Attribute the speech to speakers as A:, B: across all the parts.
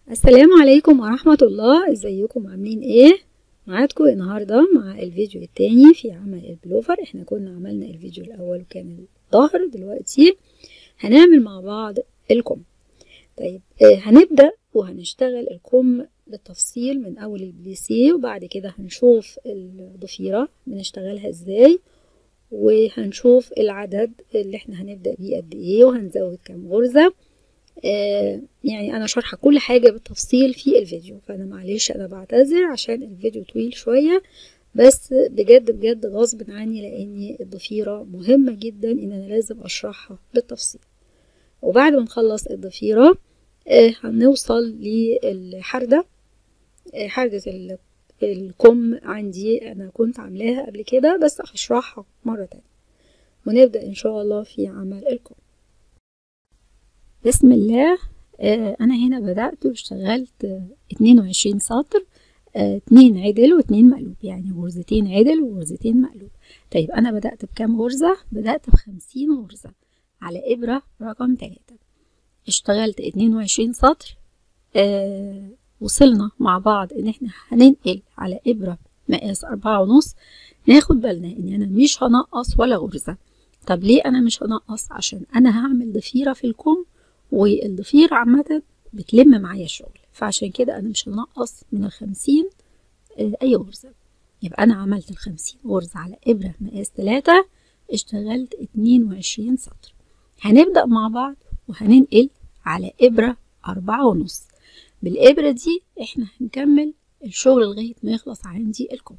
A: السلام عليكم ورحمة الله ازيكم عاملين ايه معاكم النهاردة مع الفيديو التاني في عمل البلوفر احنا كنا عملنا الفيديو الاول وكان الظهر دلوقتي هنعمل مع بعض الكم طيب آه هنبدأ وهنشتغل الكم بالتفصيل من اول البليسيه وبعد كده هنشوف الضفيرة بنشتغلها ازاي وهنشوف العدد اللي احنا هنبدأ بيه قد ايه وهنزود كام غرزة آه يعني انا شارحه كل حاجه بالتفصيل في الفيديو فانا معلش انا بعتذر عشان الفيديو طويل شويه بس بجد بجد غصب عني لان الضفيره مهمه جدا ان انا لازم اشرحها بالتفصيل وبعد ما نخلص الضفيره آه هنوصل للحرده آه حردة الكم عندي انا كنت عاملاها قبل كده بس هشرحها مره تانية ونبدا ان شاء الله في عمل الكم بسم الله آه انا هنا بدأت واشتغلت آه 22 سطر آه اتنين عدل واتنين مقلوب يعني غرزتين عدل وغرزتين مقلوب طيب انا بدأت بكام غرزة بدأت بخمسين غرزة على ابرة رقم تلاتة اشتغلت اتنين وعشرين سطر آه وصلنا مع بعض ان احنا هننقل على ابرة مقاس اربعة ونص ناخد بالنا ان انا مش هنقص ولا غرزة طب ليه انا مش هنقص عشان انا هعمل ضفيرة في الكم والضفيرة عامة بتلم معايا الشغل فعشان كده أنا مش هنقص من الخمسين أي غرزة يبقى أنا عملت الخمسين غرزة على إبرة مقاس تلاتة اشتغلت اتنين وعشرين سطر هنبدأ مع بعض وهننقل على إبرة أربعة ونص بالإبرة دي احنا هنكمل الشغل لغاية ما يخلص عندي الكم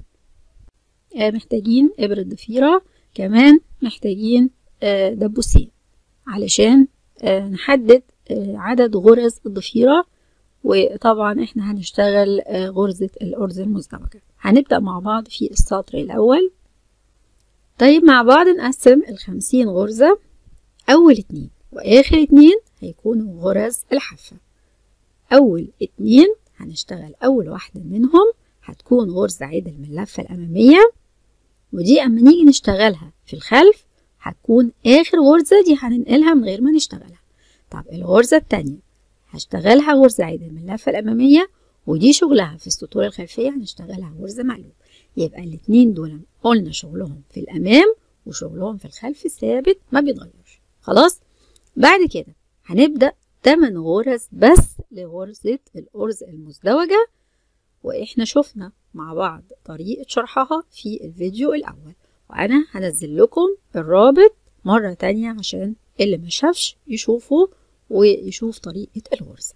A: محتاجين إبرة ضفيرة كمان محتاجين دبوسين علشان آه نحدد آه عدد غرز الضفيرة وطبعا احنا هنشتغل آه غرزة الأرز المزدوجة هنبدأ مع بعض في السطر الأول طيب مع بعض نقسم الخمسين غرزة أول اتنين وآخر اتنين هيكونوا غرز الحافة أول اتنين هنشتغل أول واحدة منهم هتكون غرزة عدل من اللفة الأمامية ودي أما نيجي نشتغلها في الخلف هتكون آخر غرزة دي هننقلها من غير ما نشتغلها طب الغرزة التانية هشتغلها غرزة عدل من اللفة الأمامية ودي شغلها في السطور الخلفية هنشتغلها غرزة مقلوب يبقى الاتنين دول قلنا شغلهم في الأمام وشغلهم في الخلف ثابت ما بيتغيرش خلاص بعد كده هنبدأ 8 غرز بس لغرزة الأرز المزدوجة وإحنا شفنا مع بعض طريقة شرحها في الفيديو الأول وأنا هنزل لكم الرابط مرة تانية عشان اللي ما شافش يشوفه ويشوف طريقة الغرزة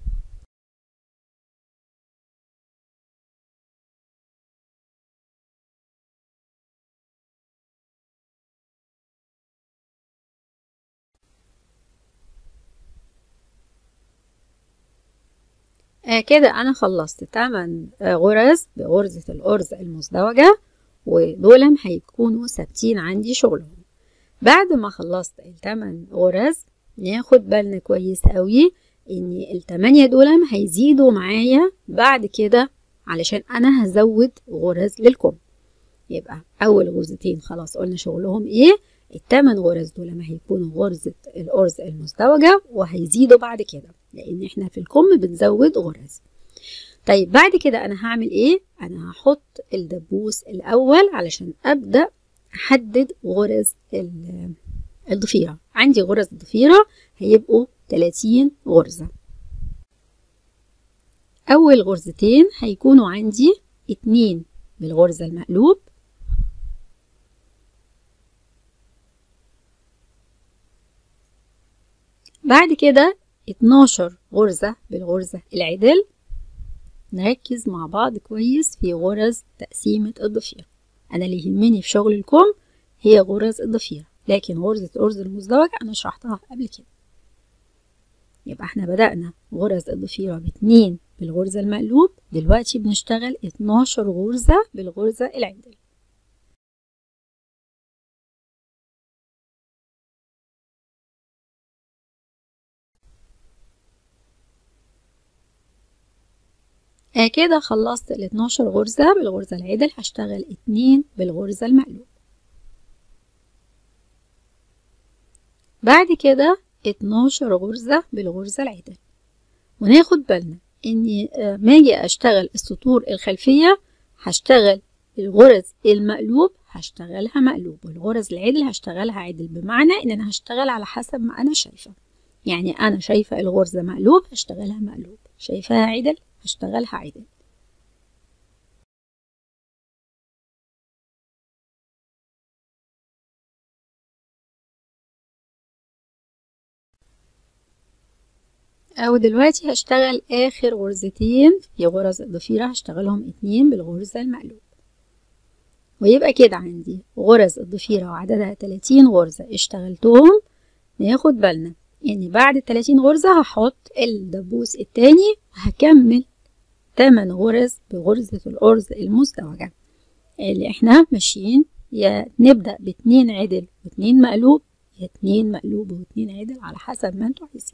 A: آه كده أنا خلصت 8 غرز بغرزة الأرز المزدوجة ودول هيكونوا ثابتين عندي شغلهم بعد ما خلصت التمن غرز ناخد بالنا كويس قوي ان التمانية دول هيزيدوا معايا بعد كده علشان انا هزود غرز للكم يبقى اول غرزتين خلاص قلنا شغلهم ايه التمن غرز دول ما هيكونوا غرزة الأرز المزدوجة وهيزيدوا بعد كده لأن احنا في الكم بنزود غرز طيب بعد كده أنا هعمل إيه؟ أنا هحط الدبوس الأول علشان أبدأ أحدد غرز الضفيرة عندي غرز الضفيرة هيبقوا 30 غرزة أول غرزتين هيكونوا عندي اتنين بالغرزة المقلوب بعد كده 12 غرزة بالغرزة العدل نركز مع بعض كويس في غرز تقسيمة الضفيرة أنا اللي يهمني في شغل الكم هي غرز الضفيرة لكن غرزة الأرز المزدوج أنا شرحتها قبل كده يبقى احنا بدأنا غرز الضفيرة باتنين بالغرزة المقلوب دلوقتي بنشتغل 12 غرزة بالغرزة العدل آه كده خلصت ال 12 غرزة بالغرزة العدل هشتغل اتنين بالغرزة المقلوب بعد كده 12 غرزة بالغرزة العدل وناخد بالنا اني ما اجي اشتغل السطور الخلفية هشتغل الغرز المقلوب هشتغلها مقلوب والغرز العدل هشتغلها عدل بمعنى ان انا هشتغل على حسب ما انا شايفة يعني انا شايفة الغرزة مقلوب هشتغلها مقلوب شايفاها عدل هشتغلها عدل أو دلوقتي هشتغل آخر غرزتين في غرز الضفيرة هشتغلهم اتنين بالغرزة المقلوب ويبقى كده عندي غرز الضفيرة وعددها تلاتين غرزة اشتغلتهم ناخد بالنا ان يعني بعد التلاتين غرزة هحط الدبوس التاني وهكمل تمن غرز بغرزة الأرز المزدوجة اللي احنا ماشيين يا نبدأ باتنين عدل واتنين مقلوب يا اتنين مقلوب واتنين عدل على حسب ما انتوا عايزين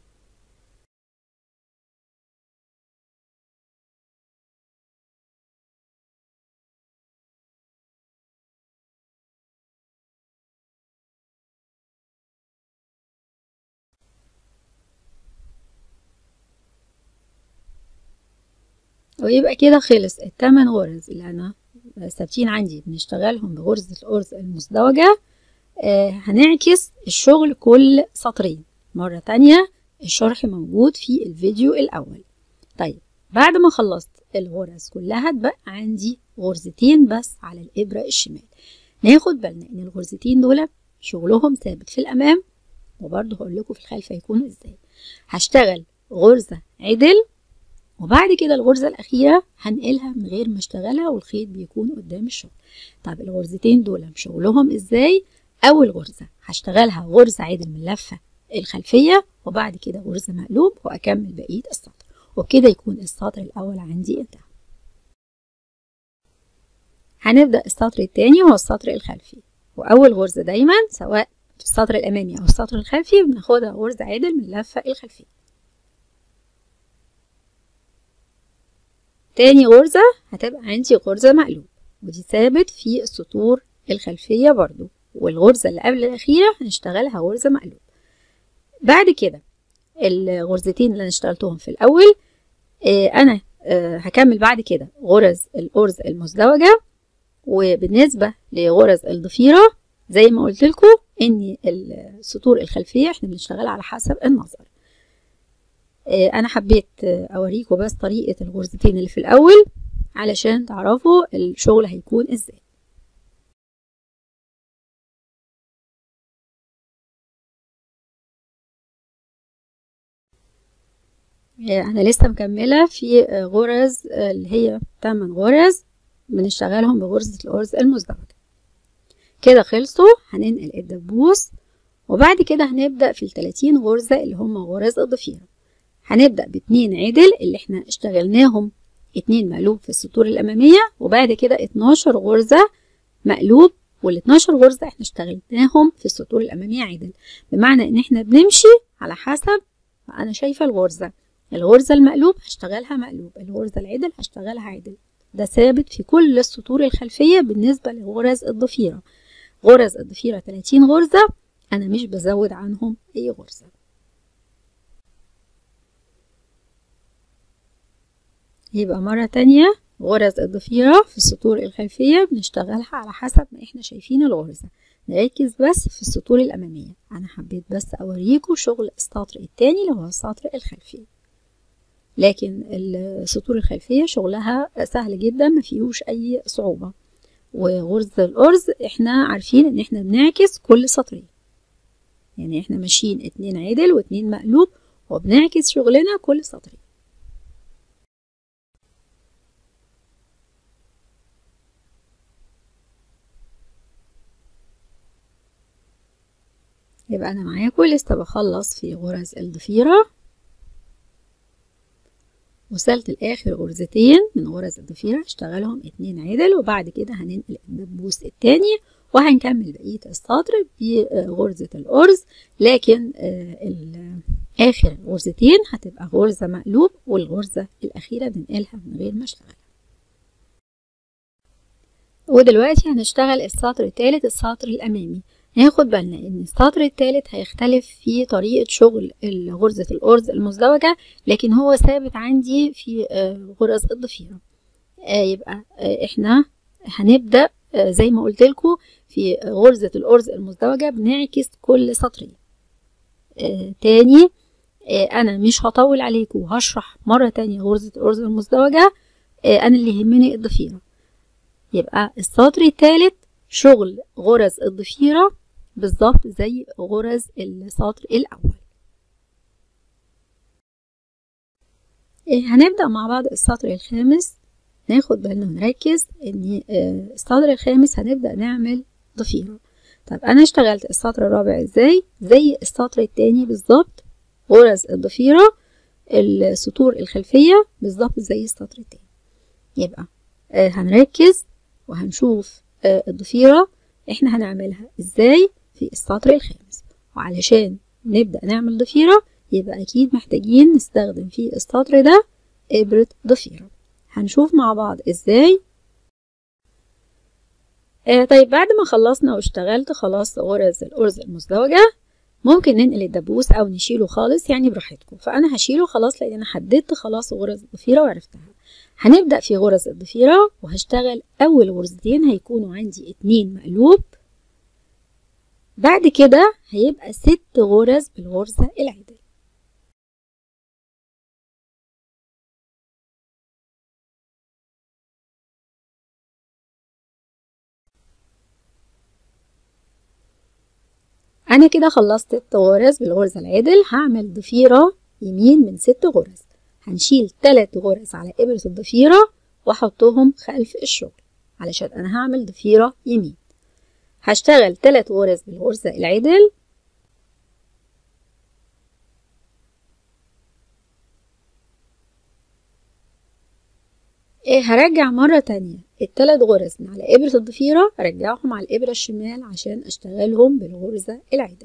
A: ويبقى كده خلص التمن غرز اللي انا ثابتين عندي بنشتغلهم بغرزة الأرز المزدوجة آه هنعكس الشغل كل سطرين مرة تانية الشرح موجود في الفيديو الأول طيب بعد ما خلصت الغرز كلها اتبقى عندي غرزتين بس على الإبرة الشمال ناخد بالنا إن الغرزتين دول شغلهم ثابت في الأمام وبرضه هقول لكم في الخلف هيكونوا إزاي هشتغل غرزة عدل وبعد كده الغرزة الأخيرة هنقلها من غير ما اشتغلها والخيط بيكون قدام الشغل طب الغرزتين دول شغلهم ازاي أول غرزة هشتغلها غرزة عدل من اللفة الخلفية وبعد كده غرزة مقلوب وأكمل بقية السطر وكده يكون السطر الأول عندي انتهى هنبدأ السطر التاني وهو السطر الخلفي وأول غرزة دايما سواء في السطر الأمامي أو السطر الخلفي بناخدها غرزة عدل من اللفة الخلفية تاني غرزة هتبقى عندي غرزة مقلوب ودي ثابت في السطور الخلفية برضو والغرزة اللي قبل الأخيرة هنشتغلها غرزة مقلوب بعد كده الغرزتين اللي أنا اشتغلتهم في الأول آه أنا آه هكمل بعد كده غرز الأرز المزدوجة وبالنسبة لغرز الضفيرة زي ما قلت لكم إن السطور الخلفية احنا بنشتغلها على حسب النظر انا حبيت اوريكم بس طريقة الغرزتين اللي في الاول علشان تعرفوا الشغل هيكون ازاي انا لسه مكملة في غرز اللي هي 8 غرز بنشتغلهم بغرزة الأرز المزدوجة كده خلصوا هننقل الدبوس وبعد كده هنبدأ في التلاتين غرزة اللي هم غرز الضفيرة هنبدأ باتنين عدل اللي احنا اشتغلناهم اتنين مقلوب في السطور الأمامية وبعد كده اتناشر غرزة مقلوب وال 12 غرزة احنا اشتغلناهم في السطور الأمامية عدل بمعنى ان احنا بنمشي على حسب ما أنا شايفة الغرزة الغرزة المقلوب هشتغلها مقلوب الغرزة العدل هشتغلها عدل ده ثابت في كل السطور الخلفية بالنسبة لغرز الضفيرة غرز الضفيرة 30 غرزة أنا مش بزود عنهم أي غرزة يبقى مرة تانية غرز الضفيرة في السطور الخلفية بنشتغلها على حسب ما احنا شايفين الغرزة نركز بس في السطور الأمامية أنا حبيت بس أوريكم شغل السطر التاني اللي هو السطر الخلفي لكن السطور الخلفية شغلها سهل جدا ما فيهوش أي صعوبة وغرزة الأرز احنا عارفين ان احنا بنعكس كل سطرين يعني احنا ماشيين اتنين عدل واتنين مقلوب وبنعكس شغلنا كل سطرين يبقى انا معاكم لسه بخلص في غرز الضفيرة وصلت لاخر غرزتين من غرز الضفيرة هشتغلهم اتنين عدل وبعد كده هننقل الدبوس التاني وهنكمل بقية السطر بغرزة الأرز لكن آخر غرزتين هتبقى غرزة مقلوب والغرزة الأخيرة بنقلها من غير ما اشتغلها ودلوقتي هنشتغل السطر التالت السطر الأمامي ناخد بالنا ان السطر الثالث هيختلف في طريقة شغل غرزة الأرز المزدوجة لكن هو ثابت عندي في غرز الضفيرة يبقى احنا هنبدأ زي ما قلت لكم في غرزة الأرز المزدوجة بنعكس كل سطرين تاني انا مش هطول عليكم وهشرح مرة تانية غرزة الأرز المزدوجة انا اللي يهمني الضفيرة يبقى السطر الثالث شغل غرز الضفيرة بالظبط زي غرز السطر الأول هنبدأ مع بعض السطر الخامس ناخد بالنا ونركز ان السطر الخامس هنبدأ نعمل ضفيرة طب انا اشتغلت السطر الرابع ازاي زي السطر التاني بالظبط غرز الضفيرة السطور الخلفية بالظبط زي السطر التاني يبقى هنركز وهنشوف الضفيرة احنا هنعملها ازاي في السطر الخامس وعلشان نبدأ نعمل ضفيرة يبقى اكيد محتاجين نستخدم في السطر ده ابرة ضفيرة هنشوف مع بعض ازاي آه طيب بعد ما خلصنا واشتغلت خلاص غرز الأرز المزدوجة ممكن ننقل الدبوس أو نشيله خالص يعني براحتكم فأنا هشيله خلاص لأن أنا حددت خلاص غرز الضفيرة وعرفتها هنبدأ في غرز الضفيرة وهشتغل أول غرزتين هيكونوا عندي اتنين مقلوب بعد كده هيبقى ست غرز بالغرزة العدل انا كده خلصت ست غرز بالغرزة العدل هعمل ضفيرة يمين من ست غرز هنشيل تلات غرز على ابرة الضفيرة واحطهم خلف الشغل علشان انا هعمل ضفيرة يمين هشتغل تلات غرز بالغرزة العدل إيه هرجع مرة تانية التلات غرز من على إبرة الضفيرة أرجعهم على الإبرة الشمال عشان أشتغلهم بالغرزة العدل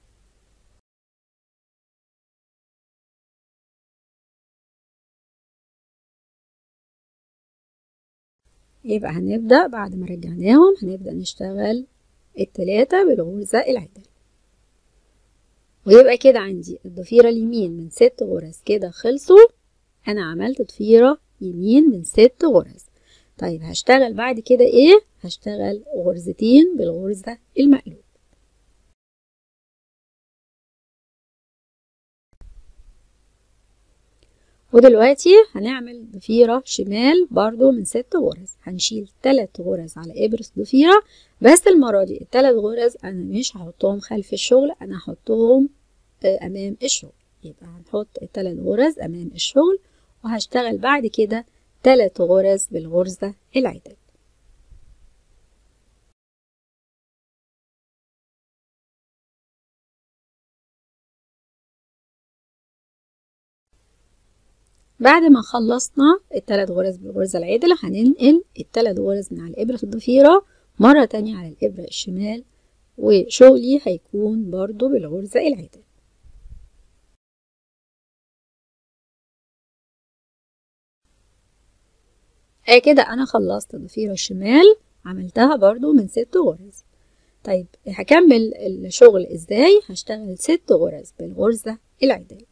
A: يبقى هنبدأ بعد ما رجعناهم هنبدأ نشتغل التلاتة بالغرزة العدل ويبقى كده عندي الضفيرة اليمين من ست غرز كده خلصوا أنا عملت ضفيرة يمين من ست غرز طيب هشتغل بعد كده ايه هشتغل غرزتين بالغرزة المقلوب ودلوقتي هنعمل ضفيرة شمال برضو من ست غرز هنشيل تلات غرز على إبرة ضفيرة بس المرة دي التلات غرز أنا مش هحطهم خلف الشغل أنا هحطهم أمام الشغل يبقى هنحط التلات غرز أمام الشغل وهشتغل بعد كده تلات غرز بالغرزة العدل بعد ما خلصنا التلات غرز بالغرزة العدل هننقل التلات غرز من على إبرة الضفيرة مرة تانية على الإبرة الشمال وشغلي هيكون برضو بالغرزة العدل آه كده انا خلصت الضفيرة الشمال عملتها برضو من ست غرز طيب هكمل الشغل ازاي هشتغل ست غرز بالغرزة العدل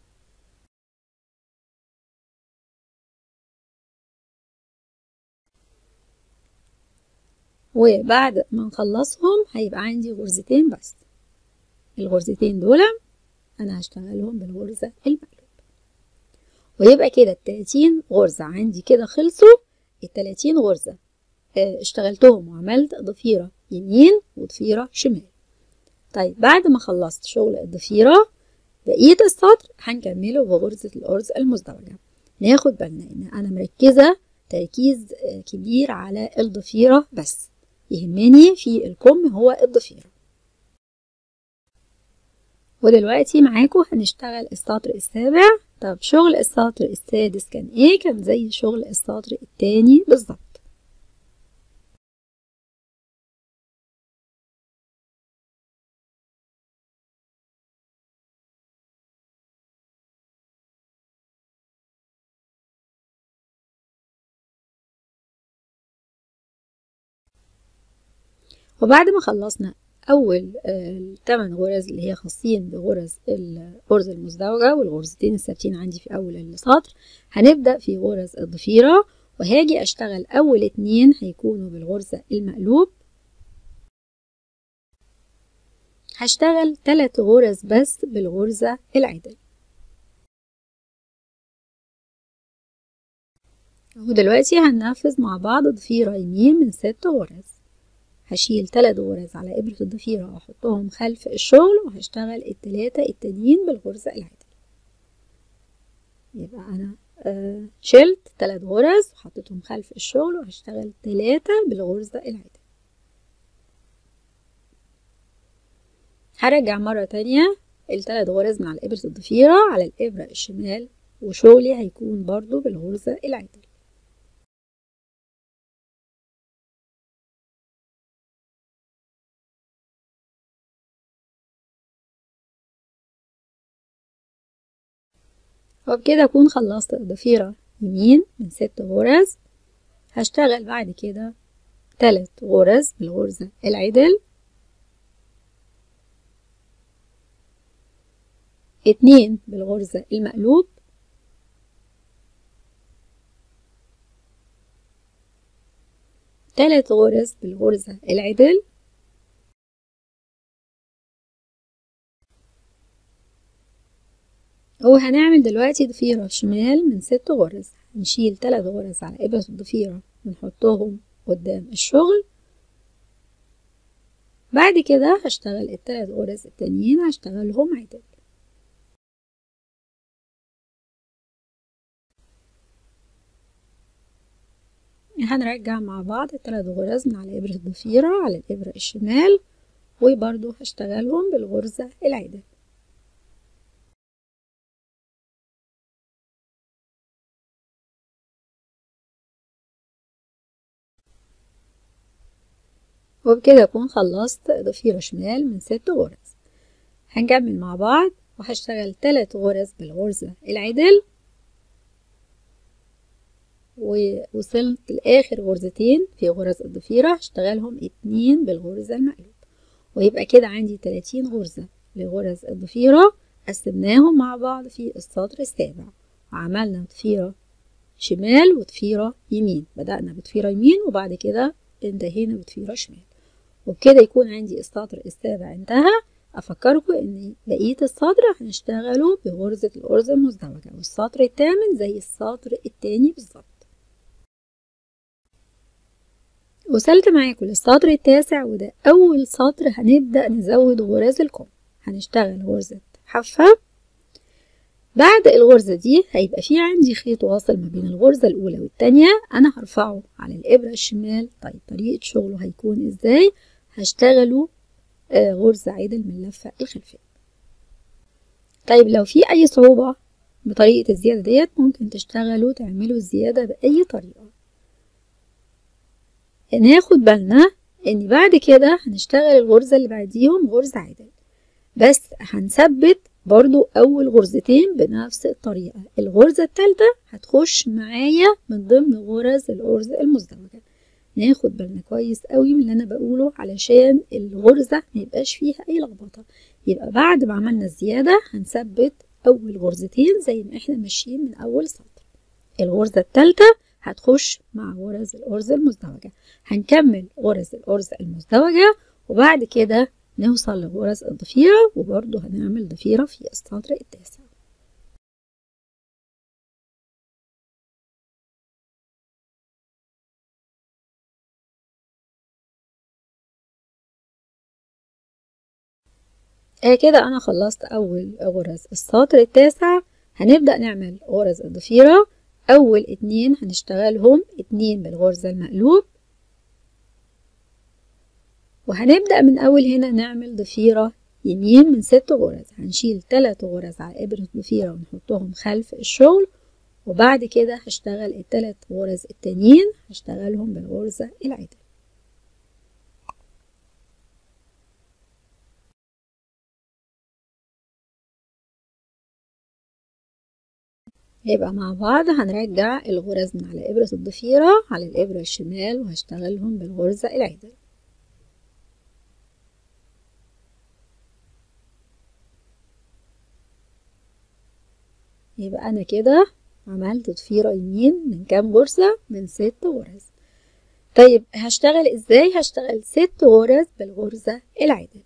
A: وبعد ما نخلصهم هيبقى عندي غرزتين بس الغرزتين دول انا هشتغلهم بالغرزة المقلوب ويبقى كده التلاتين غرزة عندي كده خلصوا التلاتين غرزة اشتغلتهم وعملت ضفيرة يمين وضفيرة شمال طيب بعد ما خلصت شغل الضفيرة بقية السطر هنكمله بغرزة الأرز المزدوجة ناخد بالنا إن أنا مركزة تركيز كبير على الضفيرة بس يهمني في الكم هو الضفيرة ودلوقتي معاكم هنشتغل السطر السابع طب شغل السطر السادس كان ايه كان زي شغل السطر التاني بالظبط وبعد ما خلصنا أول الثمان غرز اللي هي خاصين بغرز الغرزة المزدوجة والغرزتين الثابتين عندي في أول السطر هنبدأ في غرز الضفيرة وهاجي أشتغل أول اتنين هيكونوا بالغرزة المقلوب هشتغل تلات غرز بس بالغرزة العدل ودلوقتي هننفذ مع بعض ضفيرة يمين من ست غرز هشيل تلات غرز على إبرة الضفيرة وأحطهم خلف الشغل وهشتغل التلاتة التانيين بالغرزة العدل يبقى أنا آه شلت تلات غرز وحطيتهم خلف الشغل وهشتغل تلاتة بالغرزة العدل هرجع مرة تانية التلات غرز من على إبرة الضفيرة على الإبرة الشمال وشغلي هيكون برضو بالغرزة العدل وبكده أكون خلصت الضفيرة يمين من ست غرز هشتغل بعد كده تلات غرز بالغرزة العدل اتنين بالغرزة المقلوب تلات غرز بالغرزة العدل وهنعمل دلوقتي ضفيرة شمال من ست غرز هنشيل تلات غرز على إبرة الضفيرة ونحطهم قدام الشغل بعد كده هشتغل التلات غرز التانيين هشتغلهم عدل هنرجع مع بعض التلات غرز من على إبرة الضفيرة على الإبرة الشمال وبرضو هشتغلهم بالغرزة العدل وبكده أكون خلصت ضفيرة شمال من ست غرز هنكمل مع بعض وهشتغل تلات غرز بالغرزة العدل ووصلت لآخر غرزتين في غرز الضفيرة هشتغلهم اتنين بالغرزة المقلوب ويبقى كده عندي تلاتين غرزة لغرز الضفيرة قسمناهم مع بعض في السطر السابع وعملنا ضفيرة شمال وضفيرة يمين بدأنا بضفيرة يمين وبعد كده انتهينا بضفيرة شمال وبكده يكون عندي السطر السابع انتهى أفكركم إن بقية السطر هنشتغله بغرزة الغرزة المزدوجة والسطر الثامن زي السطر التاني بالظبط وصلت معاكم للسطر التاسع وده أول سطر هنبدأ نزود غرز الكم هنشتغل غرزة حافة بعد الغرزة دي هيبقى في عندي خيط واصل ما بين الغرزة الأولى والتانية أنا هرفعه على الإبرة الشمال طيب طريقة شغله هيكون إزاي هشتغله آه غرزة عدل من اللفة الخلفية طيب لو في أي صعوبة بطريقة الزيادة ديت ممكن تشتغلوا تعملوا الزيادة بأي طريقة ناخد بالنا ان بعد كده هنشتغل الغرزة اللي بعديهم غرزة عدل بس هنثبت برضو اول غرزتين بنفس الطريقة الغرزة التالتة هتخش معايا من ضمن غرز الغرزة المزدوجة ناخد بالنا كويس قوي من اللي انا بقوله علشان الغرزة ميبقاش فيها اي لخبطة يبقى بعد ما عملنا الزيادة هنثبت اول غرزتين زي ما احنا ماشيين من اول سطر الغرزة التالتة هتخش مع غرز الأرز المزدوجة هنكمل غرز الأرز المزدوجة وبعد كده نوصل لغرز الضفيرة وبرضه هنعمل ضفيرة في السطر التاسع آه كده أنا خلصت أول غرز السطر التاسع هنبدأ نعمل غرز الضفيرة أول اتنين هنشتغلهم اتنين بالغرزة المقلوب وهنبدأ من أول هنا نعمل ضفيرة يمين من ست غرز هنشيل تلات غرز على إبرة ضفيرة ونحطهم خلف الشغل وبعد كده هشتغل التلات غرز التانيين هشتغلهم بالغرزة العدل يبقى مع بعض هنرجع الغرز من على إبرة الضفيرة على الإبرة الشمال وهشتغلهم بالغرزة العدل يبقى أنا كده عملت ضفيرة يمين من كام غرزة من ست غرز طيب هشتغل ازاي هشتغل ست غرز بالغرزة العدل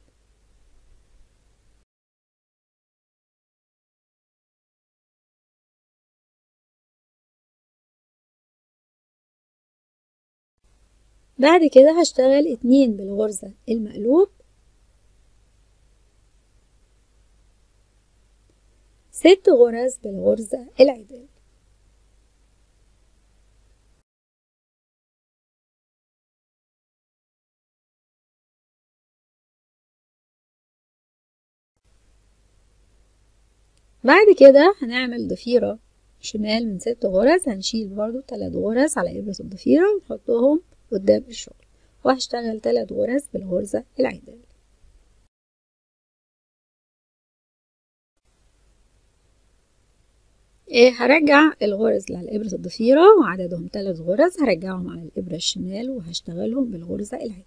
A: بعد كده هشتغل اتنين بالغرزة المقلوب ست غرز بالغرزة العدل بعد كده هنعمل ضفيرة شمال من ست غرز هنشيل برضو تلات غرز على إبرة الضفيرة ونحطهم قدام الشغل وهشتغل تلات غرز بالغرزة العدل إيه هرجع الغرز اللي على إبرة الضفيرة وعددهم تلات غرز هرجعهم على الإبرة الشمال وهشتغلهم بالغرزة العدل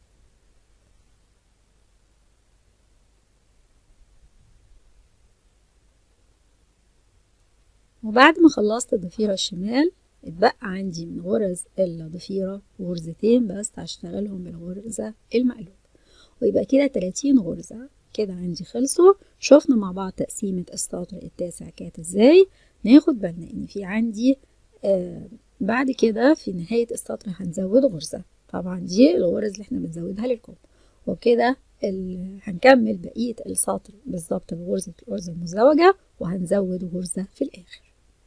A: وبعد ما خلصت الضفيرة الشمال اتبقى عندي من غرز الضفيرة غرزتين بس هشتغلهم بالغرزة المقلوب ويبقى كده تلاتين غرزة كده عندي خلصوا شفنا مع بعض تقسيمة السطر التاسع كانت ازاي ناخد بالنا ان في عندي آه بعد كده في نهاية السطر هنزود غرزة طبعا دي الغرز اللي احنا بنزودها للكم وكده هنكمل بقية السطر بالظبط بغرزة الغرزة المزدوجة وهنزود غرزة في الآخر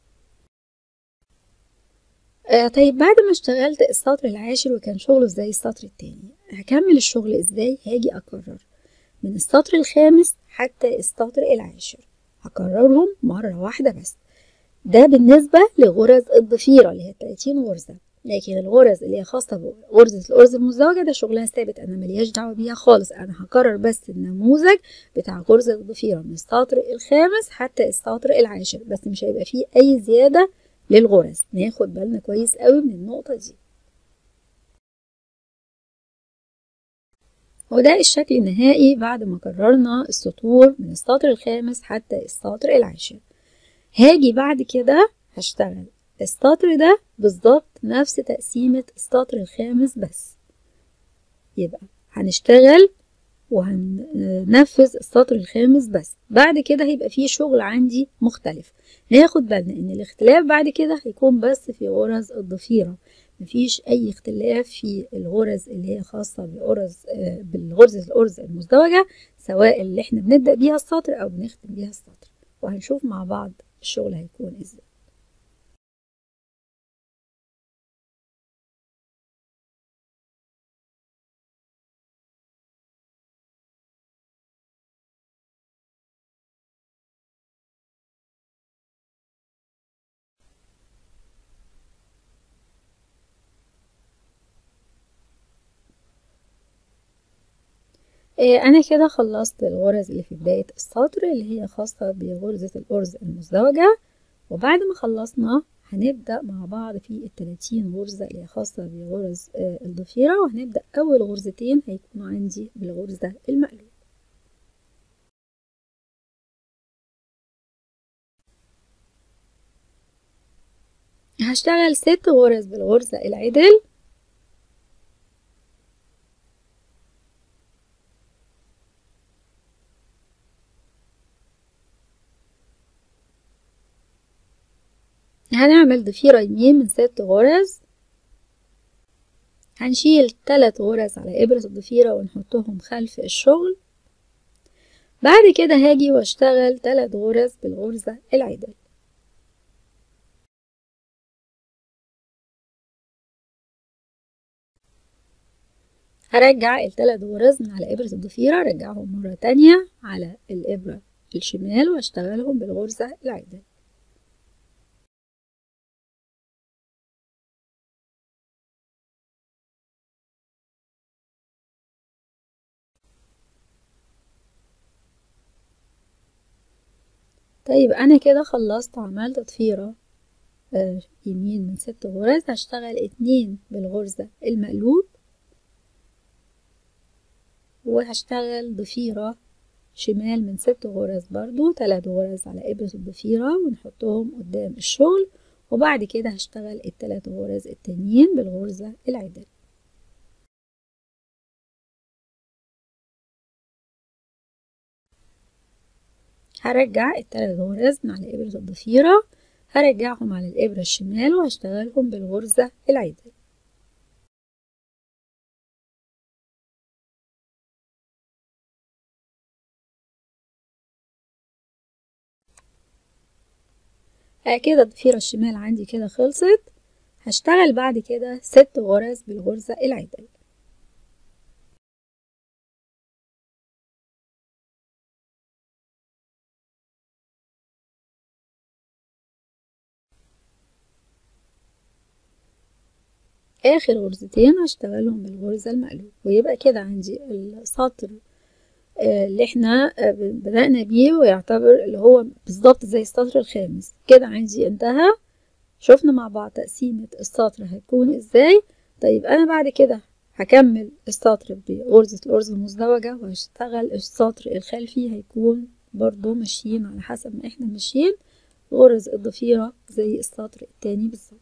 A: آه طيب بعد ما اشتغلت السطر العاشر وكان شغله زي السطر التاني هكمل الشغل ازاي هاجي اكرر من السطر الخامس حتى السطر العاشر هكررهم مرة واحدة بس ده بالنسبة لغرز الضفيرة اللي هي 30 غرزة لكن الغرز اللي هي خاصة بغرزة الأرز المزدوجة ده شغلها ثابت أنا ملياش دعوة بيها خالص أنا هكرر بس النموذج بتاع غرزة الضفيرة من السطر الخامس حتى السطر العاشر بس مش هيبقى فيه أي زيادة للغرز ناخد بالنا كويس قوي من النقطة دي وده الشكل النهائي بعد ما كررنا السطور من السطر الخامس حتى السطر العاشر هاجي بعد كده هشتغل السطر ده بالظبط نفس تقسيمة السطر الخامس بس يبقى هنشتغل وهننفذ السطر الخامس بس بعد كده هيبقى فيه شغل عندي مختلف ناخد بالنا ان الاختلاف بعد كده هيكون بس في غرز الضفيرة مفيش اي اختلاف في الغرز اللي هي خاصة بغرز بالغرزة الأرز المزدوجة سواء اللي احنا بنبدأ بيها السطر او بنختم بيها السطر وهنشوف مع بعض الشغل هيكون ازاي أنا كده خلصت الغرز اللي في بداية السطر اللي هي خاصة بغرزة الأرز المزدوجة وبعد ما خلصنا هنبدأ مع بعض في التلاتين غرزة اللي هي خاصة بغرز الضفيرة وهنبدأ أول غرزتين هيكونوا عندي بالغرزة المقلوب هشتغل ست غرز بالغرزة العدل هنعمل ضفيرة يمين من ست غرز هنشيل تلات غرز على إبرة الضفيرة ونحطهم خلف الشغل بعد كده هاجي واشتغل تلات غرز بالغرزة العدل هرجع التلات غرز من على إبرة الضفيرة ارجعهم مرة تانية على الإبرة الشمال واشتغلهم بالغرزة العدل طيب انا كده خلصت عملت ضفيرة آه يمين من ست غرز هشتغل اتنين بالغرزة المقلوب وهشتغل ضفيرة شمال من ست غرز برضو تلات غرز على إبرة الضفيرة ونحطهم قدام الشغل وبعد كده هشتغل التلات غرز التانيين بالغرزة العدل هرجع التلات غرز من على إبرة الضفيرة هرجعهم على الإبرة الشمال وهشتغلهم بالغرزة العدل كده الضفيرة الشمال عندي كده خلصت هشتغل بعد كده ست غرز بالغرزة العدل اخر غرزتين هشتغلهم بالغرزة المقلوب ويبقى كده عندي السطر اللي احنا بدأنا بيه ويعتبر اللي هو بالظبط زي السطر الخامس كده عندي انتهى شفنا مع بعض تقسيمة السطر هتكون ازاي طيب انا بعد كده هكمل السطر بغرزة الأرز المزدوجة وهشتغل السطر الخلفي هيكون برضو ماشيين على حسب ما احنا ماشيين غرز الضفيرة زي السطر التاني بالظبط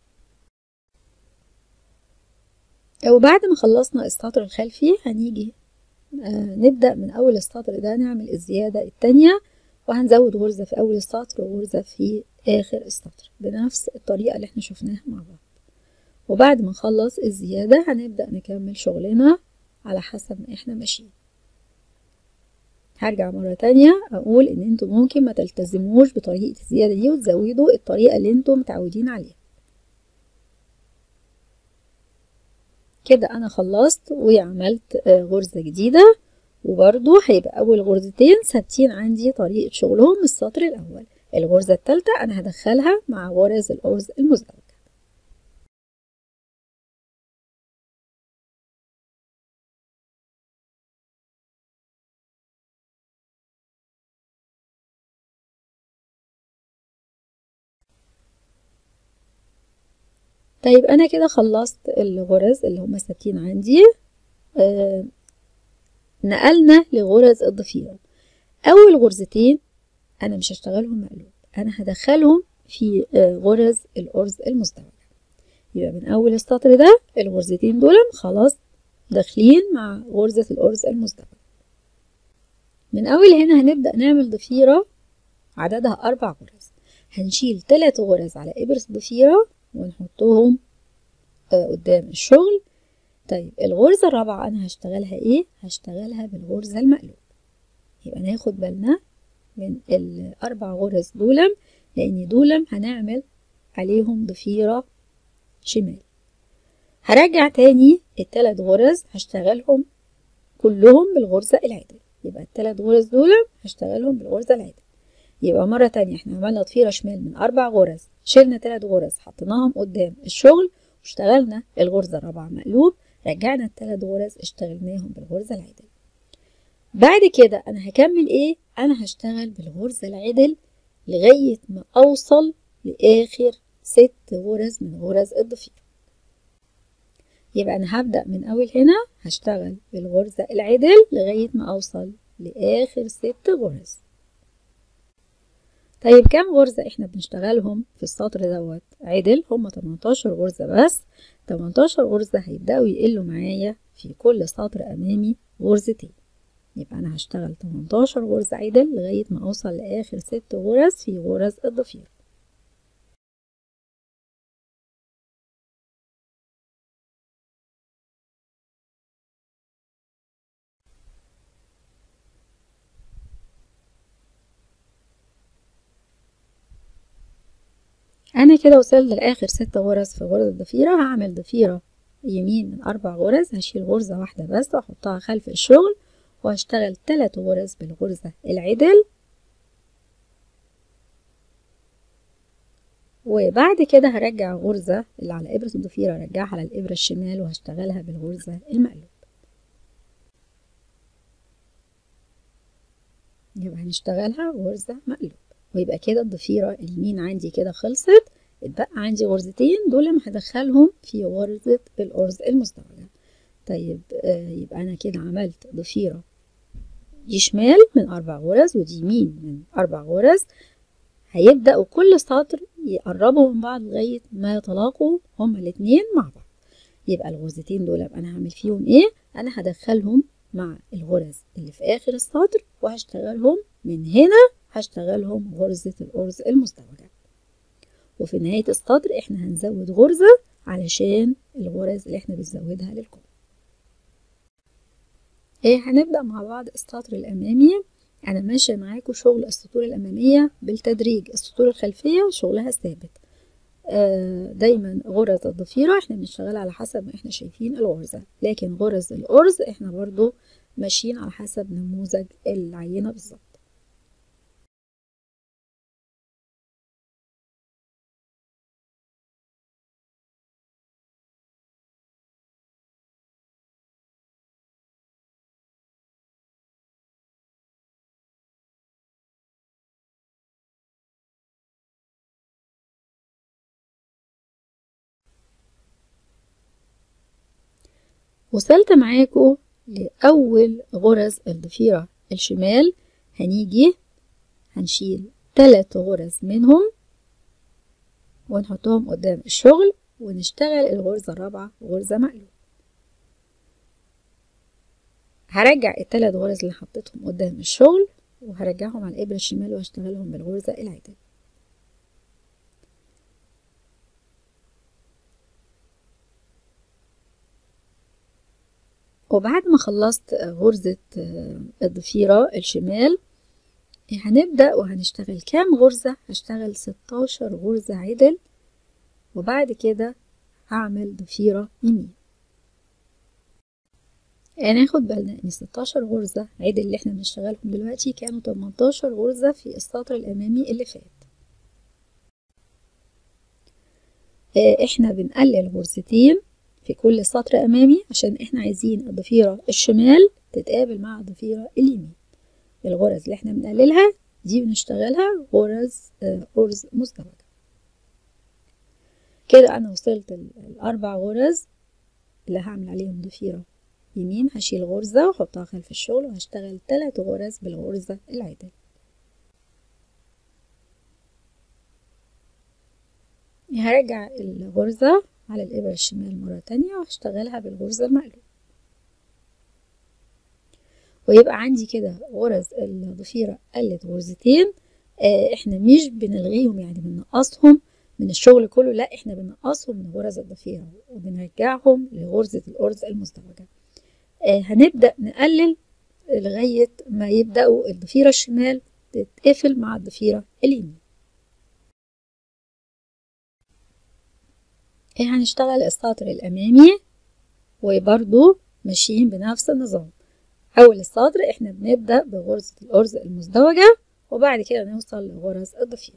A: وبعد ما خلصنا السطر الخلفي هنيجي آه نبدأ من أول السطر ده نعمل الزيادة التانية وهنزود غرزة في أول السطر وغرزة في آخر السطر بنفس الطريقة اللي احنا شفناها مع بعض وبعد ما نخلص الزيادة هنبدأ نكمل شغلنا على حسب ما احنا ماشيين هرجع مرة تانية أقول إن انتوا ممكن ما تلتزموش بطريقة الزيادة دي وتزودوا الطريقة اللي انتوا متعودين عليها كده انا خلصت وعملت غرزة جديدة وبرضو هيبقى اول غرزتين ثابتين عندي طريقة شغلهم السطر الاول الغرزة التالتة انا هدخلها مع غرز الارز المزدوجة طيب انا كده خلصت الغرز اللي هما ثابتين عندي آه نقلنا لغرز الضفيرة اول غرزتين انا مش هشتغلهم مقلوب انا هدخلهم في آه غرز الارز المزدوجة يبقى من اول السطر ده الغرزتين دول خلاص داخلين مع غرزة الارز المزدوجة من اول هنا هنبدأ نعمل ضفيرة عددها اربع غرز هنشيل تلات غرز على ابرة الضفيرة ونحطهم قدام الشغل طيب الغرزة الرابعة أنا هشتغلها إيه؟ هشتغلها بالغرزة المقلوب يبقى ناخد بالنا من الأربع غرز دولم لأن دولم هنعمل عليهم ضفيرة شمال هرجع تاني التلات غرز هشتغلهم كلهم بالغرزة العدل يبقى التلات غرز دولم هشتغلهم بالغرزة العدل يبقى مرة تانية احنا عملنا ضفيرة شمال من أربع غرز شلنا تلات غرز حطيناهم قدام الشغل واشتغلنا الغرزة الرابعة مقلوب رجعنا التلات غرز اشتغلناهم بالغرزة العدل بعد كده أنا هكمل ايه؟ أنا هشتغل بالغرزة العدل لغاية ما أوصل لآخر ست غرز من غرز الضفيرة يبقى أنا هبدأ من أول هنا هشتغل بالغرزة العدل لغاية ما أوصل لآخر ست غرز طيب كام غرزة احنا بنشتغلهم في السطر دوت عدل هما 18 غرزة بس 18 غرزة هيبدأوا يقلوا معايا في كل سطر أمامي غرزتين يبقى أنا هشتغل 18 غرزة عدل لغاية ما أوصل لآخر ست غرز في غرز الضفيرة انا كده وصلت لاخر ست غرز في غرز الضفيرة هعمل ضفيرة يمين من اربع غرز هشيل غرزة واحدة بس واحطها خلف الشغل وهشتغل تلات غرز بالغرزة العدل وبعد كده هرجع غرزة اللي على إبرة الضفيرة هرجعها على الإبرة الشمال وهشتغلها بالغرزة المقلوب يبقى هنشتغلها غرزة مقلوب ويبقى كده الضفيرة اليمين عندي كده خلصت اتبقى عندي غرزتين دول اللي هدخلهم في غرزة الأرز المزدوجة طيب آه يبقى أنا كده عملت ضفيرة دي شمال من أربع غرز ودي يمين من أربع غرز هيبدأوا كل سطر يقربوا من بعض لغاية ما يتلاقوا هما الاتنين مع بعض يبقى الغرزتين دول أنا هعمل فيهم إيه؟ أنا هدخلهم مع الغرز اللي في آخر السطر وهشتغلهم من هنا هشتغلهم غرزة الأرز المزدوجة وفي نهاية السطر احنا هنزود غرزة علشان الغرز اللي احنا بنزودها للكم ايه هنبدأ مع بعض السطر الأمامي أنا ماشية معاكم شغل السطور الأمامية بالتدريج السطور الخلفية شغلها ثابت آه دايما غرز الضفيرة احنا بنشتغل على حسب ما احنا شايفين الغرزة لكن غرز الأرز احنا برضو ماشيين على حسب نموذج العينة بالظبط وصلت معاكم لأول غرز الضفيرة الشمال هنيجي هنشيل تلات غرز منهم ونحطهم قدام الشغل ونشتغل الغرزة الرابعة غرزة مقلوب هرجع التلات غرز اللي حطيتهم قدام الشغل وهرجعهم على الإبرة الشمال وهشتغلهم بالغرزة العدل وبعد ما خلصت غرزة الضفيرة الشمال هنبدأ وهنشتغل كام غرزة هشتغل ستاشر غرزة عدل وبعد كده هعمل ضفيرة يمين هناخد بالنا ان ستاشر غرزة عدل اللي احنا بنشتغلهم دلوقتي كانوا تمنتاشر غرزة في السطر الامامي اللي فات احنا بنقلل غرزتين في كل سطر أمامي عشان إحنا عايزين الضفيرة الشمال تتقابل مع الضفيرة اليمين الغرز اللي إحنا بنقللها دي بنشتغلها غرز غرز مزدوجة كده أنا وصلت الأربع غرز اللي هعمل عليهم ضفيرة يمين هشيل غرزة وأحطها خلف الشغل وهشتغل تلات غرز بالغرزة العدل هرجع الغرزة على الإبرة الشمال مرة تانية وهشتغلها بالغرزة المقلوب ويبقى عندي كده غرز الضفيرة قلت غرزتين آه احنا مش بنلغيهم يعني بنقصهم من الشغل كله لا احنا بنقصهم من غرز الضفيرة وبنرجعهم لغرزة الأرز المزدوجة آه هنبدأ نقلل لغاية ما يبدأوا الضفيرة الشمال تتقفل مع الضفيرة اليمين هنشتغل السطر الأمامي وبرضو ماشيين بنفس النظام أول السطر احنا بنبدأ بغرزة الأرز المزدوجة وبعد كده نوصل لغرز الضفيرة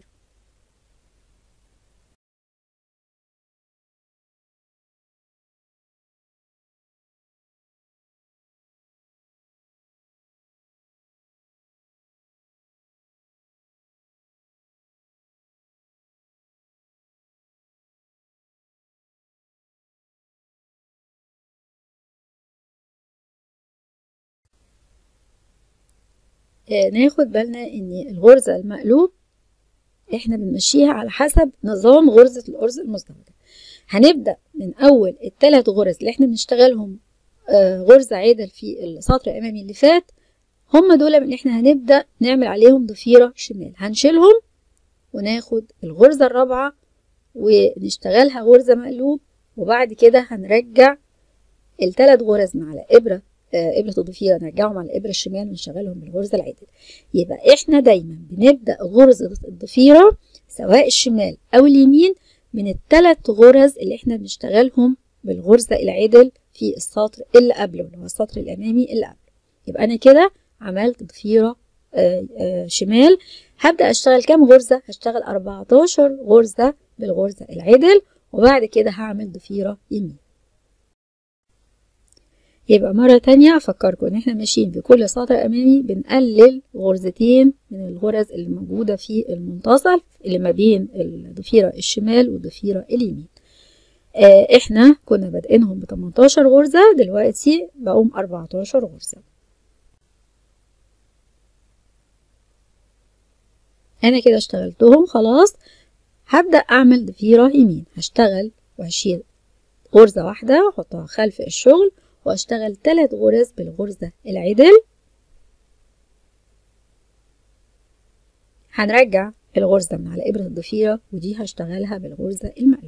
A: ناخد بالنا ان الغرزة المقلوب احنا بنمشيها على حسب نظام غرزة الأرز المزدوجة هنبدأ من أول التلات غرز اللي احنا بنشتغلهم غرزة عدل في السطر الأمامي اللي فات هم دول اللي احنا هنبدأ نعمل عليهم ضفيرة شمال هنشيلهم وناخد الغرزة الرابعة ونشتغلها غرزة مقلوب وبعد كده هنرجع التلات غرز مع الإبرة إبرة الضفيرة نرجعهم على الإبرة الشمال ونشغلهم بالغرزة العدل يبقى إحنا دايما بنبدأ غرزة الضفيرة سواء الشمال أو اليمين من الثلاث غرز اللي إحنا بنشتغلهم بالغرزة العدل في السطر اللي قبله اللي هو السطر الأمامي اللي قبله يبقى أنا كده عملت ضفيرة آآ آآ شمال هبدأ أشتغل كام غرزة؟ هشتغل 14 غرزة بالغرزة العدل وبعد كده هعمل ضفيرة يمين يبقى مرة تانية أفكركم إن إحنا ماشيين في كل سطر أمامي بنقلل غرزتين من الغرز اللي موجودة في المنتصف اللي ما بين الضفيرة الشمال والضفيرة اليمين آه إحنا كنا بادئينهم ب 18 غرزة دلوقتي بقوم 14 غرزة انا كده اشتغلتهم خلاص هبدأ اعمل ضفيرة يمين هشتغل وهشيل غرزة واحدة واحطها خلف الشغل واشتغل ثلاث غرز بالغرزة العدل هنرجع الغرزة من على إبرة الضفيرة ودي هشتغلها بالغرزة المقلوبة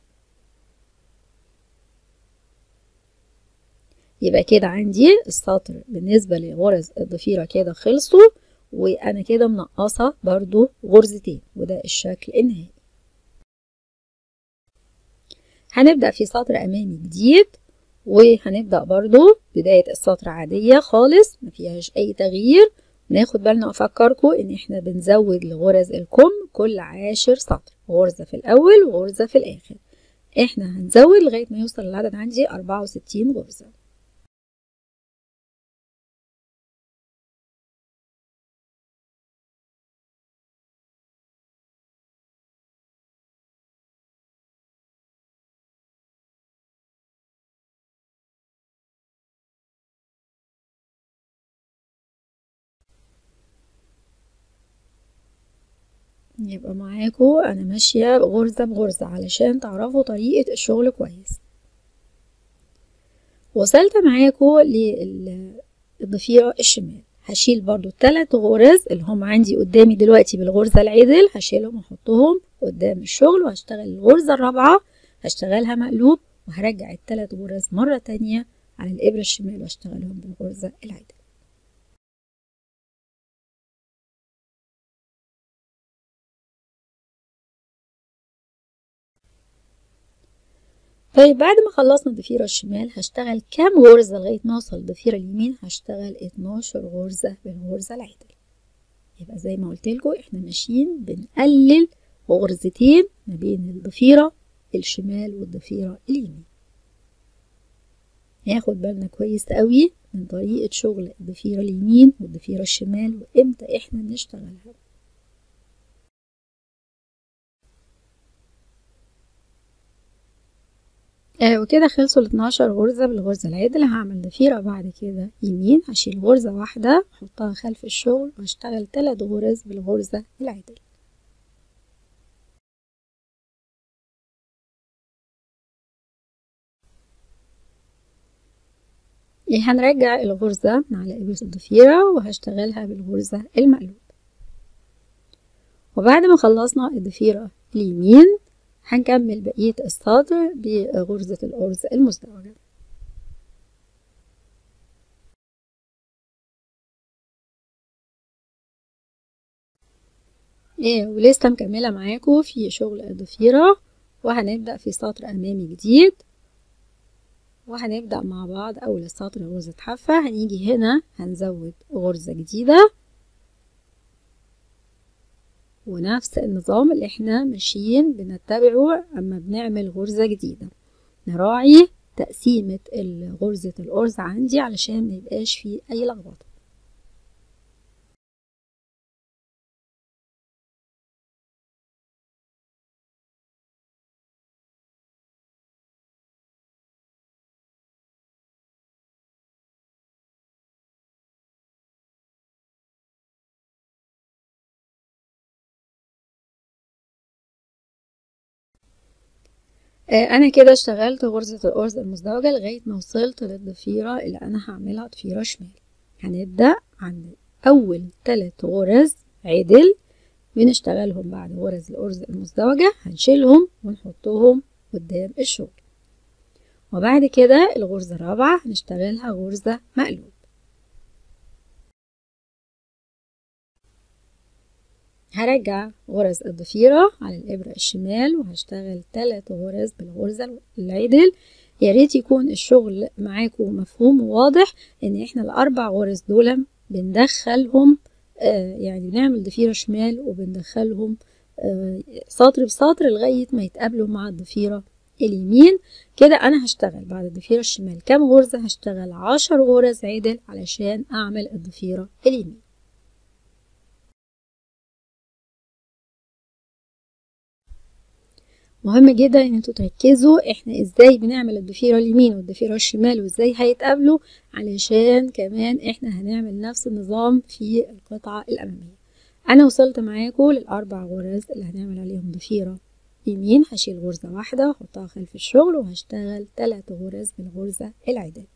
A: يبقى كده عندي السطر بالنسبة لغرز الضفيرة كده خلصوا وأنا كده منقصة برضو غرزتين وده الشكل النهائي هنبدأ في سطر أمامي جديد وهنبدأ برضو بداية السطر عادية خالص مفيهاش أي تغيير ناخد بالنا أفكركم إن إحنا بنزود لغرز الكم كل عاشر سطر غرزة في الأول وغرزة في الآخر إحنا هنزود لغاية ما يوصل العدد عندي أربعة وستين غرزة يبقى معاكم انا ماشية غرزة بغرزة علشان تعرفوا طريقة الشغل كويس وصلت معاكم للضفيرة الشمال هشيل برضو التلات غرز اللي هم عندي قدامي دلوقتي بالغرزة العدل هشيلهم واحطهم قدام الشغل وهشتغل الغرزة الرابعة هشتغلها مقلوب وهرجع التلات غرز مرة تانية على الإبرة الشمال واشتغلهم بالغرزة العدل طيب بعد ما خلصنا الضفيرة الشمال هشتغل كام غرزة لغاية ما اوصل الضفيرة اليمين هشتغل 12 غرزة بالغرزة العدل يبقى زي ما قلت لكم احنا ماشيين بنقلل غرزتين ما بين الضفيرة الشمال والضفيرة اليمين ناخد بالنا كويس قوي من طريقة شغل الضفيرة اليمين والضفيرة الشمال وامتى احنا نشتغلها آه وكده خلصوا ال 12 غرزة بالغرزة العدل هعمل ضفيرة بعد كده يمين هشيل غرزة واحدة احطها خلف الشغل واشتغل تلات غرز بالغرزة العدل هنرجع الغرزة من على إبرة الضفيرة وهشتغلها بالغرزة المقلوب وبعد ما خلصنا الضفيرة اليمين هنكمل بقية السطر بغرزة الأرز المزدوجة ايه ولسه مكملة معاكم في شغل الضفيرة وهنبدأ في سطر أمامي جديد وهنبدأ مع بعض أول السطر غرزة حافة هنيجي هنا هنزود غرزة جديدة ونفس النظام اللي احنا ماشيين بنتبعه اما بنعمل غرزة جديدة نراعي تقسيمة غرزة الأرز عندي علشان ميبقاش فيه أي لخبطة انا كده اشتغلت غرزة الأرز المزدوجة لغاية ما وصلت للضفيرة اللي انا هعملها ضفيرة شمال هنبدأ عند اول تلات غرز عدل بنشتغلهم بعد غرز الأرز المزدوجة هنشيلهم ونحطهم قدام الشغل وبعد كده الغرزة الرابعة هنشتغلها غرزة مقلوب هرجع غرز الضفيرة على الإبرة الشمال وهشتغل تلات غرز بالغرزة العدل يا ريت يكون الشغل معاكم مفهوم وواضح ان احنا الاربع غرز دول بندخلهم آه يعني بنعمل ضفيرة شمال وبندخلهم آه سطر بسطر لغاية ما يتقابلوا مع الضفيرة اليمين كده انا هشتغل بعد الضفيرة الشمال كام غرزة هشتغل عشر غرز عدل علشان اعمل الضفيرة اليمين مهم جدا ان انتوا تركزوا احنا ازاي بنعمل الضفيرة اليمين والضفيرة الشمال وازاي هيتقابلوا علشان كمان احنا هنعمل نفس النظام في القطعة الامامية انا وصلت معاكم للاربع غرز اللي هنعمل عليهم ضفيرة يمين هشيل غرزة واحدة واحطها خلف الشغل وهشتغل تلات غرز بالغرزة العدل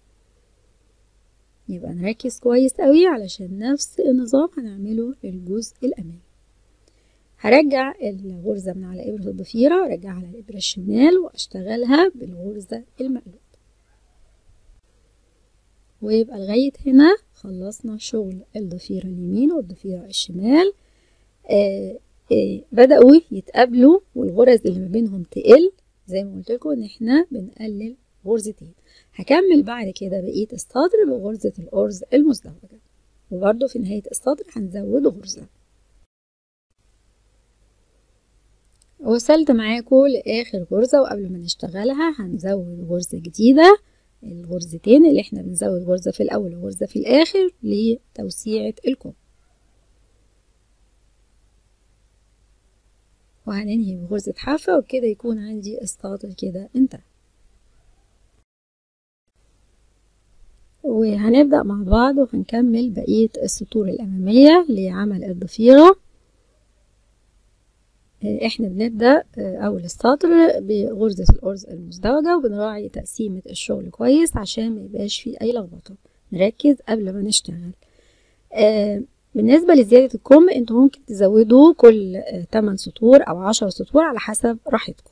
A: يبقى نركز كويس قوي علشان نفس النظام هنعمله للجزء الامامي هرجع الغرزة من على إبرة الضفيرة أرجعها على الإبرة الشمال وأشتغلها بالغرزة المقلوب ويبقى لغاية هنا خلصنا شغل الضفيرة اليمين والضفيرة الشمال آه آه بدأوا يتقابلوا والغرز اللي ما بينهم تقل زي ما قلت لكم إن إحنا بنقلل غرزتين هكمل بعد كده بقية السطر بغرزة الأرز المزدوجة وبرضه في نهاية السطر هنزود غرزة وصلت معاكم لآخر غرزة وقبل ما نشتغلها هنزود غرزة جديدة الغرزتين اللي احنا بنزود غرزة في الأول وغرزة في الآخر لتوسيعة الكم وهننهي بغرزة حافة وبكده يكون عندي السطر كده انتهى وهنبدأ مع بعض وهنكمل بقية السطور الأمامية لعمل الضفيرة احنا بنبدأ أول السطر بغرزة الأرز المزدوجة وبنراعي تقسيمة الشغل كويس عشان ما يبقاش فيه أي لخبطة نركز قبل ما نشتغل بالنسبة لزيادة الكم انتوا ممكن تزودوا كل 8 سطور أو 10 سطور على حسب راحتكم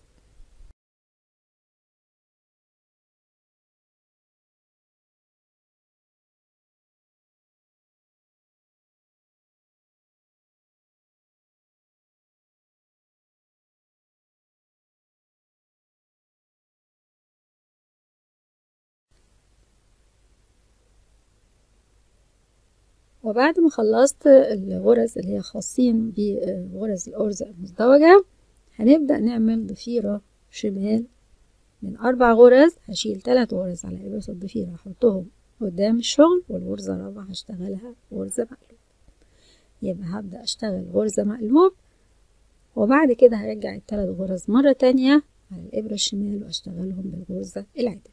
A: وبعد ما خلصت الغرز اللي هي خاصين بغرز الأرز المزدوجة هنبدأ نعمل ضفيرة شمال من أربع غرز هشيل تلات غرز على إبرة الضفيرة هحطهم قدام الشغل والغرزة الرابعة هشتغلها غرزة مقلوب يبقى هبدأ أشتغل غرزة مقلوب وبعد كده هرجع التلات غرز مرة تانية على الإبرة الشمال وأشتغلهم بالغرزة العدل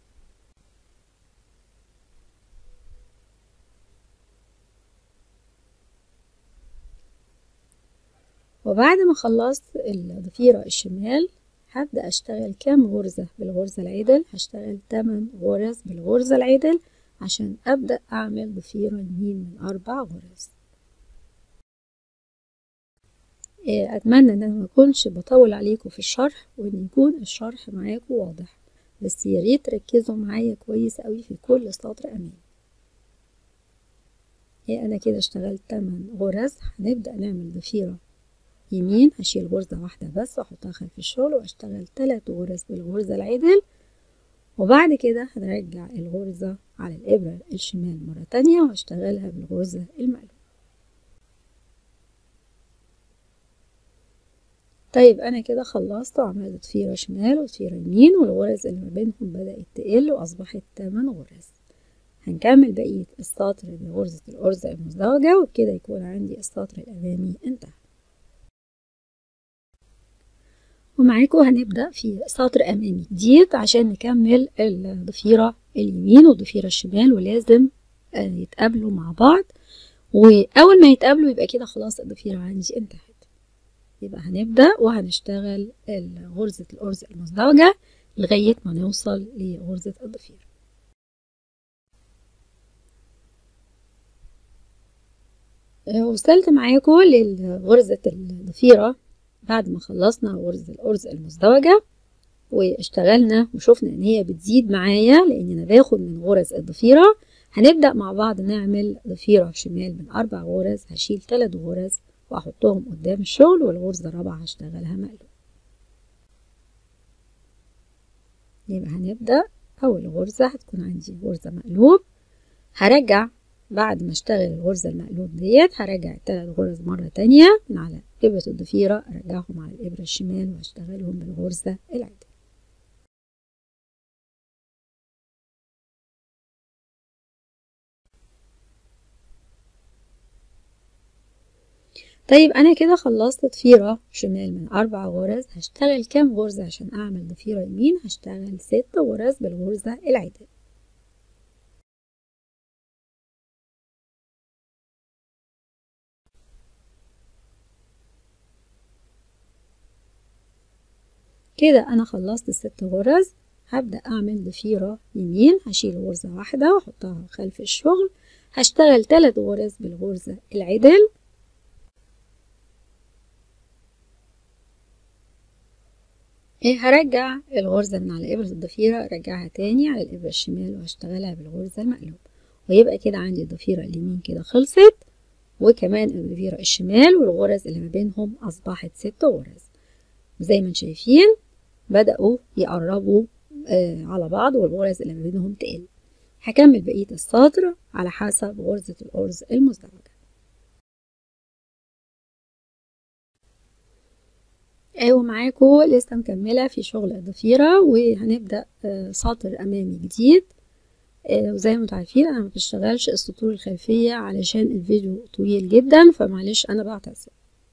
A: وبعد ما خلصت الضفيرة الشمال هبدأ أشتغل كام غرزة بالغرزة العدل هشتغل 8 غرز بالغرزة العدل عشان أبدأ أعمل ضفيرة يمين من أربع غرز أتمنى إن أنا مكونش بطول عليكم في الشرح وإن يكون الشرح معاكم واضح بس ياريت تركزوا معايا كويس أوي في كل سطر أمامي أنا كده اشتغلت 8 غرز هنبدأ نعمل ضفيرة يمين هشيل غرزة واحدة بس واحطها خلف الشغل واشتغل تلات غرز بالغرزة العدل وبعد كده هنرجع الغرزة على الإبرة الشمال مرة تانية وهشتغلها بالغرزة المقلوبة طيب أنا كده خلصت وعملت ضفيرة شمال وضفيرة يمين والغرز اللي ما بينهم بدأت تقل وأصبحت تمن غرز هنكمل بقية السطر بغرزة الأرز المزدوجة وبكده يكون عندي السطر الأمامي انتهى ومعاكم هنبدأ في سطر أمامي جديد عشان نكمل الضفيرة اليمين والضفيرة الشمال ولازم يتقابلوا مع بعض وأول ما يتقابلوا يبقى كده خلاص الضفيرة عندي انتهت يبقى هنبدأ وهنشتغل غرزة الأرز المزدوجة لغاية ما نوصل لغرزة الضفيرة وصلت معاكم لغرزة الضفيرة بعد ما خلصنا غرزة الأرز المزدوجة واشتغلنا وشفنا ان هي بتزيد معايا لان انا باخد من غرز الضفيرة هنبدأ مع بعض نعمل ضفيرة شمال من اربع غرز هشيل تلات غرز واحطهم قدام الشغل والغرزة الرابعة هشتغلها مقلوب يبقى هنبدأ اول غرزة هتكون عندي غرزة مقلوب هرجع بعد ما اشتغل الغرزة المقلوب ديت هرجع التلات غرز مرة تانية من على إبرة الضفيرة أرجعهم على الإبرة الشمال وأشتغلهم بالغرزة العدل طيب أنا كده خلصت ضفيرة شمال من أربع غرز هشتغل كام غرزة عشان أعمل ضفيرة يمين هشتغل ست غرز بالغرزة العدل كده انا خلصت الست غرز هبدأ اعمل ضفيرة يمين هشيل غرزة واحدة واحطها خلف الشغل هشتغل تلات غرز بالغرزة العدل ايه هرجع الغرزة من على إبرة الضفيرة ارجعها تاني على الإبرة الشمال وهشتغلها بالغرزة المقلوب ويبقى كده عندي الضفيرة اليمين كده خلصت وكمان الضفيرة الشمال والغرز اللي ما بينهم أصبحت ست غرز زي ما شايفين بدأوا يقربوا آه على بعض والغرز اللي ما بينهم تقل هكمل بقية السطر على حسب غرزة الأرز المزدوجة ايوه معاكم لسه مكملة في شغل الضفيرة وهنبدأ آه سطر أمامي جديد آه وزي ما انتوا عارفين انا ما بشتغلش السطور الخلفية علشان الفيديو طويل جدا فمعلش انا بعتذر